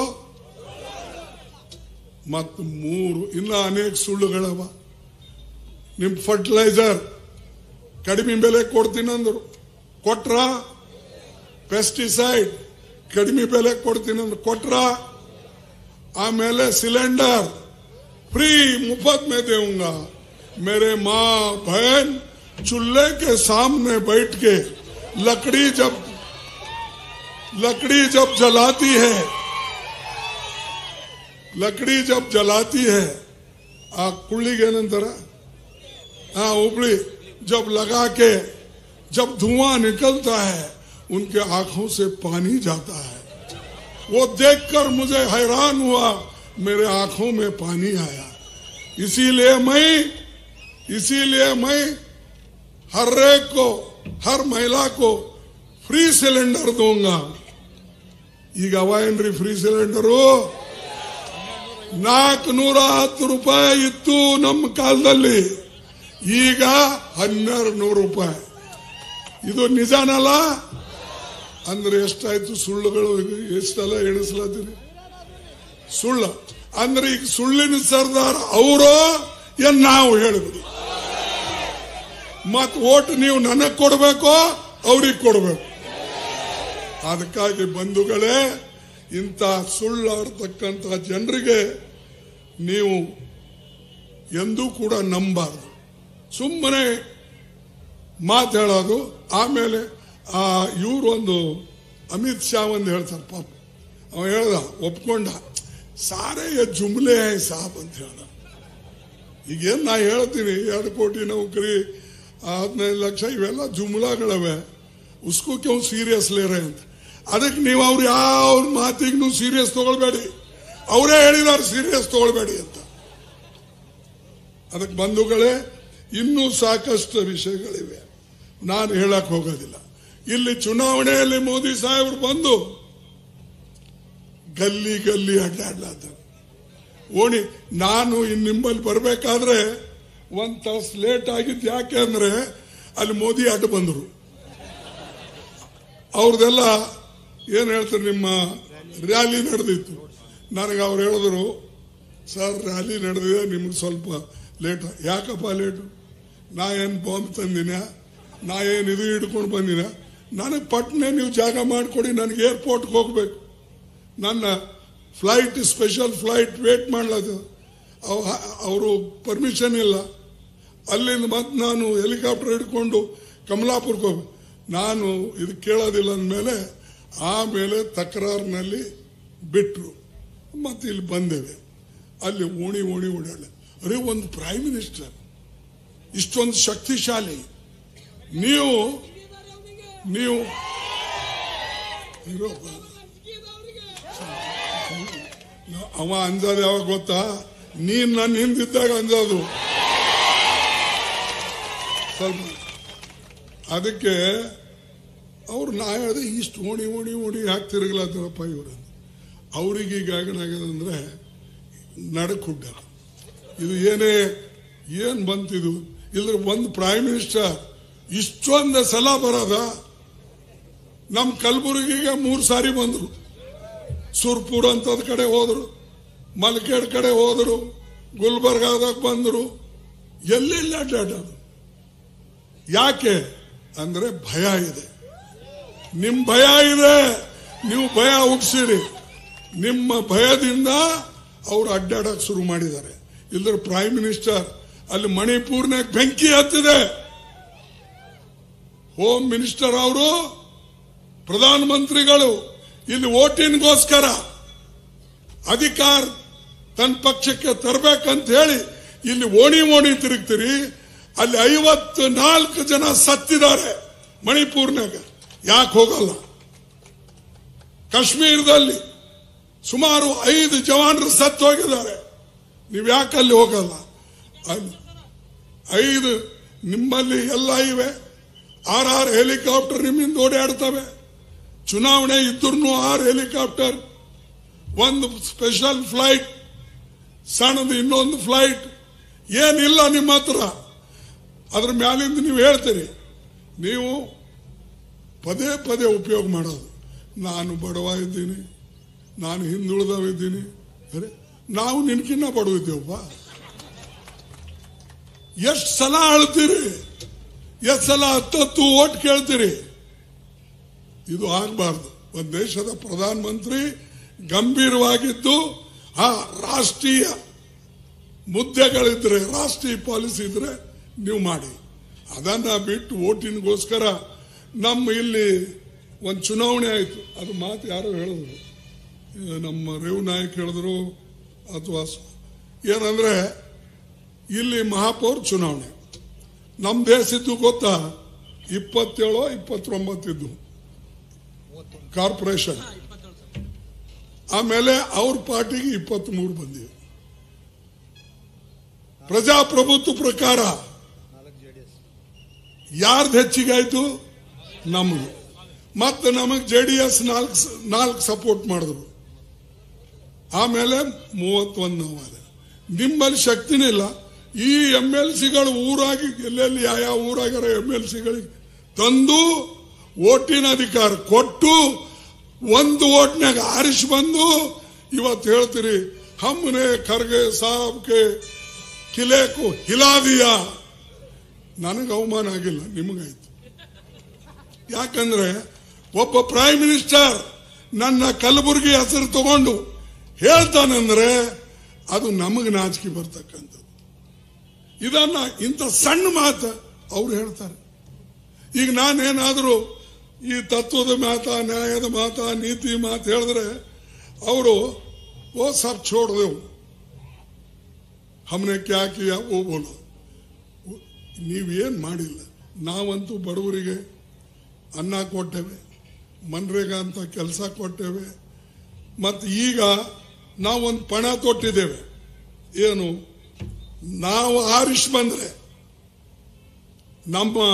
[SPEAKER 1] ಮತ್ತು ಮೂರು ಇನ್ನ ಅನೇಕ ಸುಳ್ಳುಗಳವ ನಿಮ್ ಫರ್ಟಿಲೈಸರ್ ಕಡಿಮೆ ಬೆಲೆ ಕೊಡ್ತೀನಿ ಅಂದ್ರು ಕೊಟ್ರ ಪೆಸ್ಟಿಸೈಡ್ ಕಡಿಮೆ ಬೆಲೆ ಕೊಡ್ತೀನಿ ಅಂದ್ರು ಕೊಟ್ರ ಆಮೇಲೆ ಸಿಲೆಂಡರ್ फ्री मुफ्त में दूंगा मेरे माँ बहन चूल्हे के सामने बैठ के लकड़ी जब लकड़ी जब जलाती है लकड़ी जब जलाती है आ कुಳ್ಳಿಗೆ ಏನಂತಾರ हाँ उपड़ी जब लगा के जब धुआं निकलता है उनके आंखों से पानी जाता है वो देखकर मुझे हैरान हुआ मेरे आंखों में पानी आया इसीलिए मैं इसीलिए मैं हर एक को हर महिला को ಫ್ರೀ ಸಿಲಿಂಡರ್ ದೂಂಗ ಈಗ ಅವ ಏನ್ರಿ ಫ್ರೀ ಸಿಲಿಂಡರು ನಾಲ್ಕು ನೂರ ಹತ್ತು ರೂಪಾಯಿ ಇತ್ತು ನಮ್ಮ ಕಾಲದಲ್ಲಿ ಈಗ ಹನ್ನೆರಡು ನೂರು ರೂಪಾಯಿ ಇದು ನಿಜಾನಲ್ಲ ಅಂದ್ರೆ ಎಷ್ಟಾಯ್ತು ಸುಳ್ಳುಗಳು ಎಷ್ಟೆಲ್ಲ ಎಣಿಸ್ಲತ್ತೀರಿ ಸುಳ್ಳ ಅಂದ್ರೆ ಈಗ ಸುಳ್ಳಿನ ಸರ್ದಾರ್ ಅವರು ಏನ್ ನಾವು ಹೇಳಿಬಿಡಿ ಮತ್ ಓಟ್ ನೀವು ನನಗ್ ಕೊಡ್ಬೇಕೋ ಅವ್ರಿಗೆ ಕೊಡ್ಬೇಕು ಅದಕ್ಕಾಗಿ ಬಂಧುಗಳೇ ಇಂಥ ಸುಳ್ಳಾಡ್ತಕ್ಕಂಥ ಜನರಿಗೆ ನೀವು ಎಂದೂ ಕೂಡ ನಂಬಾರ್ದು ಸುಮ್ಮನೆ ಮಾತಾಡೋದು ಆಮೇಲೆ ಆ ಇವರು ಒಂದು ಅಮಿತ್ ಶಾ ಒಂದು ಹೇಳ್ತಾರೆ ಪಾಪ ಅವ ಹೇಳ್ದ ಒಪ್ಕೊಂಡ ಸಾರೇ ಯೆ ಜುಮ್ಲೆ ಹೈ ಸಾಬ್ ಅಂತ ಹೇಳ್ದ ಈಗೇನ್ ನಾ ಹೇಳ್ತೀನಿ ಎರಡು ಕೋಟಿ ನೌಕರಿ ಹದಿನೈದು ಲಕ್ಷ ಇವೆಲ್ಲ ಜುಮ್ಲಾಗಳವೆ ಉಸ್ಕು ಕ್ಯೂ ಸೀರಿಯಸ್ ಲೇರೆ ಅಂತ ಅದಕ್ಕೆ ನೀವು ಅವ್ರು ಯಾವ ಮಾತಿಗೂ ಸೀರಿಯಸ್ ತಗೊಳ್ಬೇಡಿ ಅವರೇ ಹೇಳಿದಾರೆ ಸೀರಿಯಸ್ ತಗೊಳ್ಬೇಡಿ ಅಂತ ಅದಕ್ಕೆ ಬಂಧುಗಳೇ ಇನ್ನೂ ಸಾಕಷ್ಟು ವಿಷಯಗಳಿವೆ ನಾನು ಹೇಳಕ್ ಹೋಗೋದಿಲ್ಲ ಇಲ್ಲಿ ಚುನಾವಣೆಯಲ್ಲಿ ಮೋದಿ ಸಾಹೇಬರು ಬಂದು ಗಲ್ಲಿ ಗಲ್ಲಿ ಅಡ್ಡಾಡ್ಲಾತ ಓಣಿ ನಾನು ಇನ್ ನಿಮ್ಮಲ್ಲಿ ಬರ್ಬೇಕಾದ್ರೆ ಒಂದ್ ತಾಸು ಲೇಟ್ ಆಗಿದ್ದು ಯಾಕೆ ಅಂದ್ರೆ ಅಲ್ಲಿ ಮೋದಿ ಅಡ್ಡ ಬಂದರು ಅವ್ರದೆಲ್ಲ ಏನ್ ಹೇಳ್ತಾರೆ ನಿಮ್ಮ ರ್ಯಾಲಿ ನಡೆದಿತ್ತು ನನಗೆ ಅವ್ರು ಹೇಳಿದ್ರು ಸರ್ ರ್ಯಾಲಿ ನಡೆದಿದೆ ನಿಮ್ಗೆ ಸ್ವಲ್ಪ ಲೇಟ್ ಯಾಕಪ್ಪ ಲೇಟು ನಾ ಏನು ಬಾಂಬ್ ತಂದಿನ ನಾ ಏನು ಇದು ಹಿಡ್ಕೊಂಡು ಬಂದಿನ ನನಗೆ ಪಟ್ನೆ ನೀವು ಜಾಗ ಮಾಡಿಕೊಡಿ ನನಗೆ ಏರ್ಪೋರ್ಟ್ಗೆ ಹೋಗ್ಬೇಕು ನನ್ನ ಫ್ಲೈಟ್ ಸ್ಪೆಷಲ್ ಫ್ಲೈಟ್ ವೇಟ್ ಮಾಡ್ಲದು ಅವರು ಪರ್ಮಿಷನ್ ಇಲ್ಲ ಅಲ್ಲಿಂದ ಮತ್ತೆ ನಾನು ಹೆಲಿಕಾಪ್ಟರ್ ಹಿಡ್ಕೊಂಡು ಕಮಲಾಪುರಕ್ಕೆ ಹೋಗ್ಬೇಕು ನಾನು ಇದು ಕೇಳೋದಿಲ್ಲ ಅಂದಮೇಲೆ ಆಮೇಲೆ ತಕರಾರಿನಲ್ಲಿ ಬಿಟ್ಟರು ಮತ್ತೆ ಇಲ್ಲಿ ಬಂದೇವೆ ಅಲ್ಲಿ ಓಣಿ ಓಣಿ ಓಡಾಡ ಅರೆ ಒಂದು ಪ್ರೈಮ್ ಮಿನಿಸ್ಟರ್ ಇಷ್ಟೊಂದು ಶಕ್ತಿಶಾಲಿ ನೀವು ನೀವು ಇರೋಪ್ಪ. ಅವ ಅಂಜೋದು ಯಾವಾಗ ಗೊತ್ತಾ ನೀನ್ ನನ್ನ ಹಿಂದಿದ್ದಾಗ ಅಂಜೋದು ಸ್ವಲ್ಪ ಅದಕ್ಕೆ ಅವ್ರು ನಾ ಹೇಳಿದೆ ಇಷ್ಟು ಓಣಿ ಓಣಿ ಓಣಿ ಯಾಕೆ ತಿರುಗ್ಲಾತಾರಪ್ಪ ಇವರು ಅವ್ರಿಗೆ ಈಗ ಏನಾಗ್ಯದಂದ್ರೆ ನಡಕುಡ್ಡ ಇದು ಏನೇ ಏನ್ ಬಂತಿದು ಇದ್ರ ಒಂದು ಪ್ರೈಮ್ ಮಿನಿಸ್ಟರ್ ಇಷ್ಟೊಂದು ಸಲ ಬರೋದ ನಮ್ ಕಲಬುರಗಿಗೆ ಮೂರು ಸಾರಿ ಬಂದ್ರು ಸುರ್ಪುರ್ ಅಂತದ ಕಡೆ ಹೋದ್ರು ಮಲ್ಕೇಡ್ ಕಡೆ ಹೋದ್ರು ಗುಲ್ಬರ್ಗಾದಾಗ ಬಂದ್ರು ಎಲ್ಲೆಲ್ಲಿ ಅಡ್ಡಾಡೋದು ಯಾಕೆ ಅಂದ್ರೆ ಭಯ ಇದೆ ನಿಮ್ ಭಯ ಇದೆ ನೀವು ಭಯ ಹುಟ್ಟಿಸಿರಿ ನಿಮ್ಮ ಭಯದಿಂದ ಅವರು ಅಡ್ಡಾಡಕ್ ಶುರು ಮಾಡಿದ್ದಾರೆ ಇಲ್ಲದ್ರ ಪ್ರೈಮ್ ಮಿನಿಸ್ಟರ್ ಅಲ್ಲಿ ಮಣಿಪೂರ್ನಾಗ ಬೆಂಕಿ ಹತ್ತಿದೆ ಹೋಮ್ ಮಿನಿಸ್ಟರ್ ಅವರು ಪ್ರಧಾನ ಮಂತ್ರಿಗಳು ಇಲ್ಲಿ ಓಟಿನ್ಗೋಸ್ಕರ ಅಧಿಕಾರ ತನ್ನ ಪಕ್ಷಕ್ಕೆ ತರಬೇಕಂತ ಹೇಳಿ ಇಲ್ಲಿ ಓಣಿ ಓಣಿ ತಿರುಗ್ತೀರಿ ಅಲ್ಲಿ ಐವತ್ತು ನಾಲ್ಕು ಜನ ಸತ್ತಿದ್ದಾರೆ ಮಣಿಪೂರ್ನಾಗ ಯಾಕೆ ಹೋಗಲ್ಲ ಕಾಶ್ಮೀರದಲ್ಲಿ ಸುಮಾರು ಐದು ಜವಾನರು ಸತ್ತು ಹೋಗಿದ್ದಾರೆ ನೀವು ಯಾಕಲ್ಲಿ ಹೋಗಲ್ಲ ಅಲ್ಲಿ ಐದು ನಿಮ್ಮಲ್ಲಿ ಎಲ್ಲ ಇವೆ ಆರ್ ಆರ್ ಹೆಲಿಕಾಪ್ಟರ್ ನಿಮ್ಮಿಂದ ಓಡಾಡ್ತವೆ ಚುನಾವಣೆ ಇದ್ರೂ ಆರು ಹೆಲಿಕಾಪ್ಟರ್ ಒಂದು ಸ್ಪೆಷಲ್ ಫ್ಲೈಟ್ ಸಣ್ಣದು ಇನ್ನೊಂದು ಫ್ಲೈಟ್ ಏನಿಲ್ಲ ನಿಮ್ಮ ಹತ್ರ ಅದ್ರ ಮ್ಯಾಲಿಂದ ನೀವು ಹೇಳ್ತೀರಿ ನೀವು ಪದೇ ಪದೇ ಉಪಯೋಗ ಮಾಡೋದು ನಾನು ಬಡವ ಇದ್ದೀನಿ ನಾನು ಹಿಂದುಳಿದವಿದ್ದೀನಿ ಅರೆ ನಾವು ನಿನ್ಕಿನ್ನ ಬಡವಿದ್ದೇವಪ್ಪ ಎಷ್ಟು ಸಲ ಅಳ್ತೀರಿ ಎಷ್ಟು ಸಲ ಹತ್ತತ್ತು ಓಟ್ ಕೇಳ್ತೀರಿ ಇದು ಆಗಬಾರ್ದು ಒಂದು ದೇಶದ ಪ್ರಧಾನ ಮಂತ್ರಿ ಗಂಭೀರವಾಗಿದ್ದು ಆ ರಾಷ್ಟ್ರೀಯ ಮುದ್ದೆಗಳಿದ್ರೆ ರಾಷ್ಟ್ರೀಯ ಪಾಲಿಸಿ ಇದ್ರೆ ನೀವು ಮಾಡಿ ಅದನ್ನ ಬಿಟ್ಟು ಓಟಿನ್ಗೋಸ್ಕರ ನಮ್ಮ ಇಲ್ಲಿ ಒಂದು ಚುನಾವಣೆ ಆಯಿತು ಅದು ಮಾತು ಯಾರೋ ಹೇಳಿದ್ರು ಇದು ನಮ್ಮ ರೇವು ನಾಯಕ್ ಹೇಳಿದ್ರು ಅಥವಾ ಸ- ಏನಂದ್ರೆ ಇಲ್ಲಿ ಮಹಾಪೌರ್ ಚುನಾವಣೆ ನಮ್ಮ ದೇಶದ್ದು ಗೊತ್ತಾ ಇಪ್ಪತ್ತೇಳು ಇಪ್ಪತ್ತೊಂಬತ್ತಿದ್ದು ಕಾರ್ಪೊರೇಷನ್ ಆಮೇಲೆ ಅವ್ರ ಪಾರ್ಟಿಗೆ ಇಪ್ಪತ್ತ್ ಮೂರು ಬಂದಿವೆ ಪ್ರಜಾಪ್ರಭುತ್ವ ಪ್ರಕಾರ ಯಾರ್ದು ಹೆಚ್ಚಿಗಾಯ್ತು ನಮ್ದು ಮತ್ತೆ ನಮಗ್ ಜೆ ಡಿ ಎಸ್ ನಾಲ್ಕು ನಾಲ್ಕು ಸಪೋರ್ಟ್ ಮಾಡಿದ್ರು ಆಮೇಲೆ ಮೂವತ್ತೊಂದು ನಾವು ಅದೇ ನಿಮ್ಮಲ್ಲಿ ಶಕ್ತಿನೇ ಇಲ್ಲ ಈ ಎಂ ಎಲ್ ಸಿಗಳು ಊರಾಗಿ ಎಲ್ಲೆಲ್ಲಿ ಯಾವ ಊರಾಗಿರೋ ಎಂ ಎಲ್ ಸಿಗಳಿಗೆ ತಂದು ಓಟಿನ ಅಧಿಕಾರ ಕೊಟ್ಟು ಒಂದು ಓಟ್ನಾಗ ಆರಿಸಿ ಬಂದು ಇವತ್ತು ಹೇಳ್ತೀರಿ ಹಮ್ನೆ ಖರ್ಗೆ ಸಾಬ್ಗೆ ಕಿಲೇಕು ಹಿಲಾದಿಯಾ ನನಗೆ ಅವಮಾನ ಆಗಿಲ್ಲ ನಿಮಗಾಯ್ತು ಯಾಕಂದ್ರೆ ಒಬ್ಬ ಪ್ರೈಮ್ ಮಿನಿಸ್ಟರ್ ನನ್ನ ಕಲಬುರಗಿ ಹೆಸರು ತಗೊಂಡು ಹೇಳ್ತಾನಂದ್ರೆ ಅದು ನಮಗೆ ನಾಚಿಕೆ ಬರ್ತಕ್ಕಂಥದ್ದು ಇದನ್ನ ಇಂಥ ಸಣ್ಣ ಮಾತು ಅವ್ರು ಹೇಳ್ತಾರೆ ಈಗ ನಾನೇನಾದರೂ ಈ ತತ್ವದ ಮಾತ ನ್ಯಾಯದ ಮಾತ ನೀತಿ ಮಾತು ಹೇಳಿದ್ರೆ ಅವರು ಓ ಸಬ್ छोड़ ಹಮ್ನೆ ಕ್ಯಾ ಕಿಯಾ ಓ ಬೋಲೋ ನೀವೇನ್ ಮಾಡಿಲ್ಲ ನಾವಂತೂ ಬಡವರಿಗೆ ಅನ್ನ ಕೊಟ್ಟೇವೆ ಮನ್ರೇಗಾ ಅಂತ ಕೆಲಸ ಕೊಟ್ಟೇವೆ ಮತ್ತು ಈಗ ನಾವೊಂದು ಪಣ ತೊಟ್ಟಿದ್ದೇವೆ ಏನು ನಾವು ಆರಿಸ್ ಬಂದ್ರೆ ನಮ್ಮ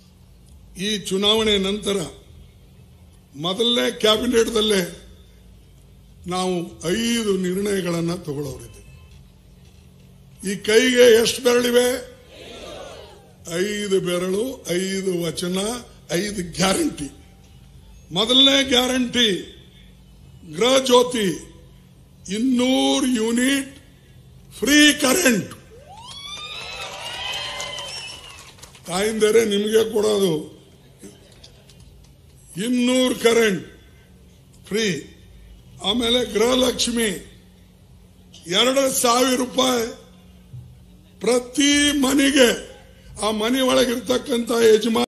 [SPEAKER 1] ಈ ಚುನಾವಣೆ ನಂತರ ಮೊದಲನೇ ಕ್ಯಾಬಿನೆಟ್ದಲ್ಲೇ ನಾವು ಐದು ನಿರ್ಣಯಗಳನ್ನು ತಗೊಳ್ಳೋರಿದ್ದೀವಿ ಈ ಕೈಗೆ ಎಷ್ಟು ಬೆರಳಿವೆ ಐದು ಬೆರಳು ಐದು ವಚನ ಐದು ಗ್ಯಾರಂಟಿ ಮೊದಲನೇ ಗ್ಯಾರಂಟಿ ಗೃಹ ಜ್ಯೋತಿ ಇನ್ನೂರು ಯೂನಿಟ್ ಫ್ರೀ ಕರೆಂಟ್ ತಾಯಿಂದರೆ ನಿಮಗೆ ಕೊಡೋದು ಇನ್ನೂರು ಕರೆಂಟ್ ಫ್ರೀ ಆಮೇಲೆ ಗೃಹಲಕ್ಷ್ಮಿ ಎರಡು ಸಾವಿರ ರೂಪಾಯಿ ಪ್ರತಿ ಮನೆಗೆ ಆ ಮನೆ ಒಳಗಿರ್ತಕ್ಕಂಥ ಯಜಮಾನ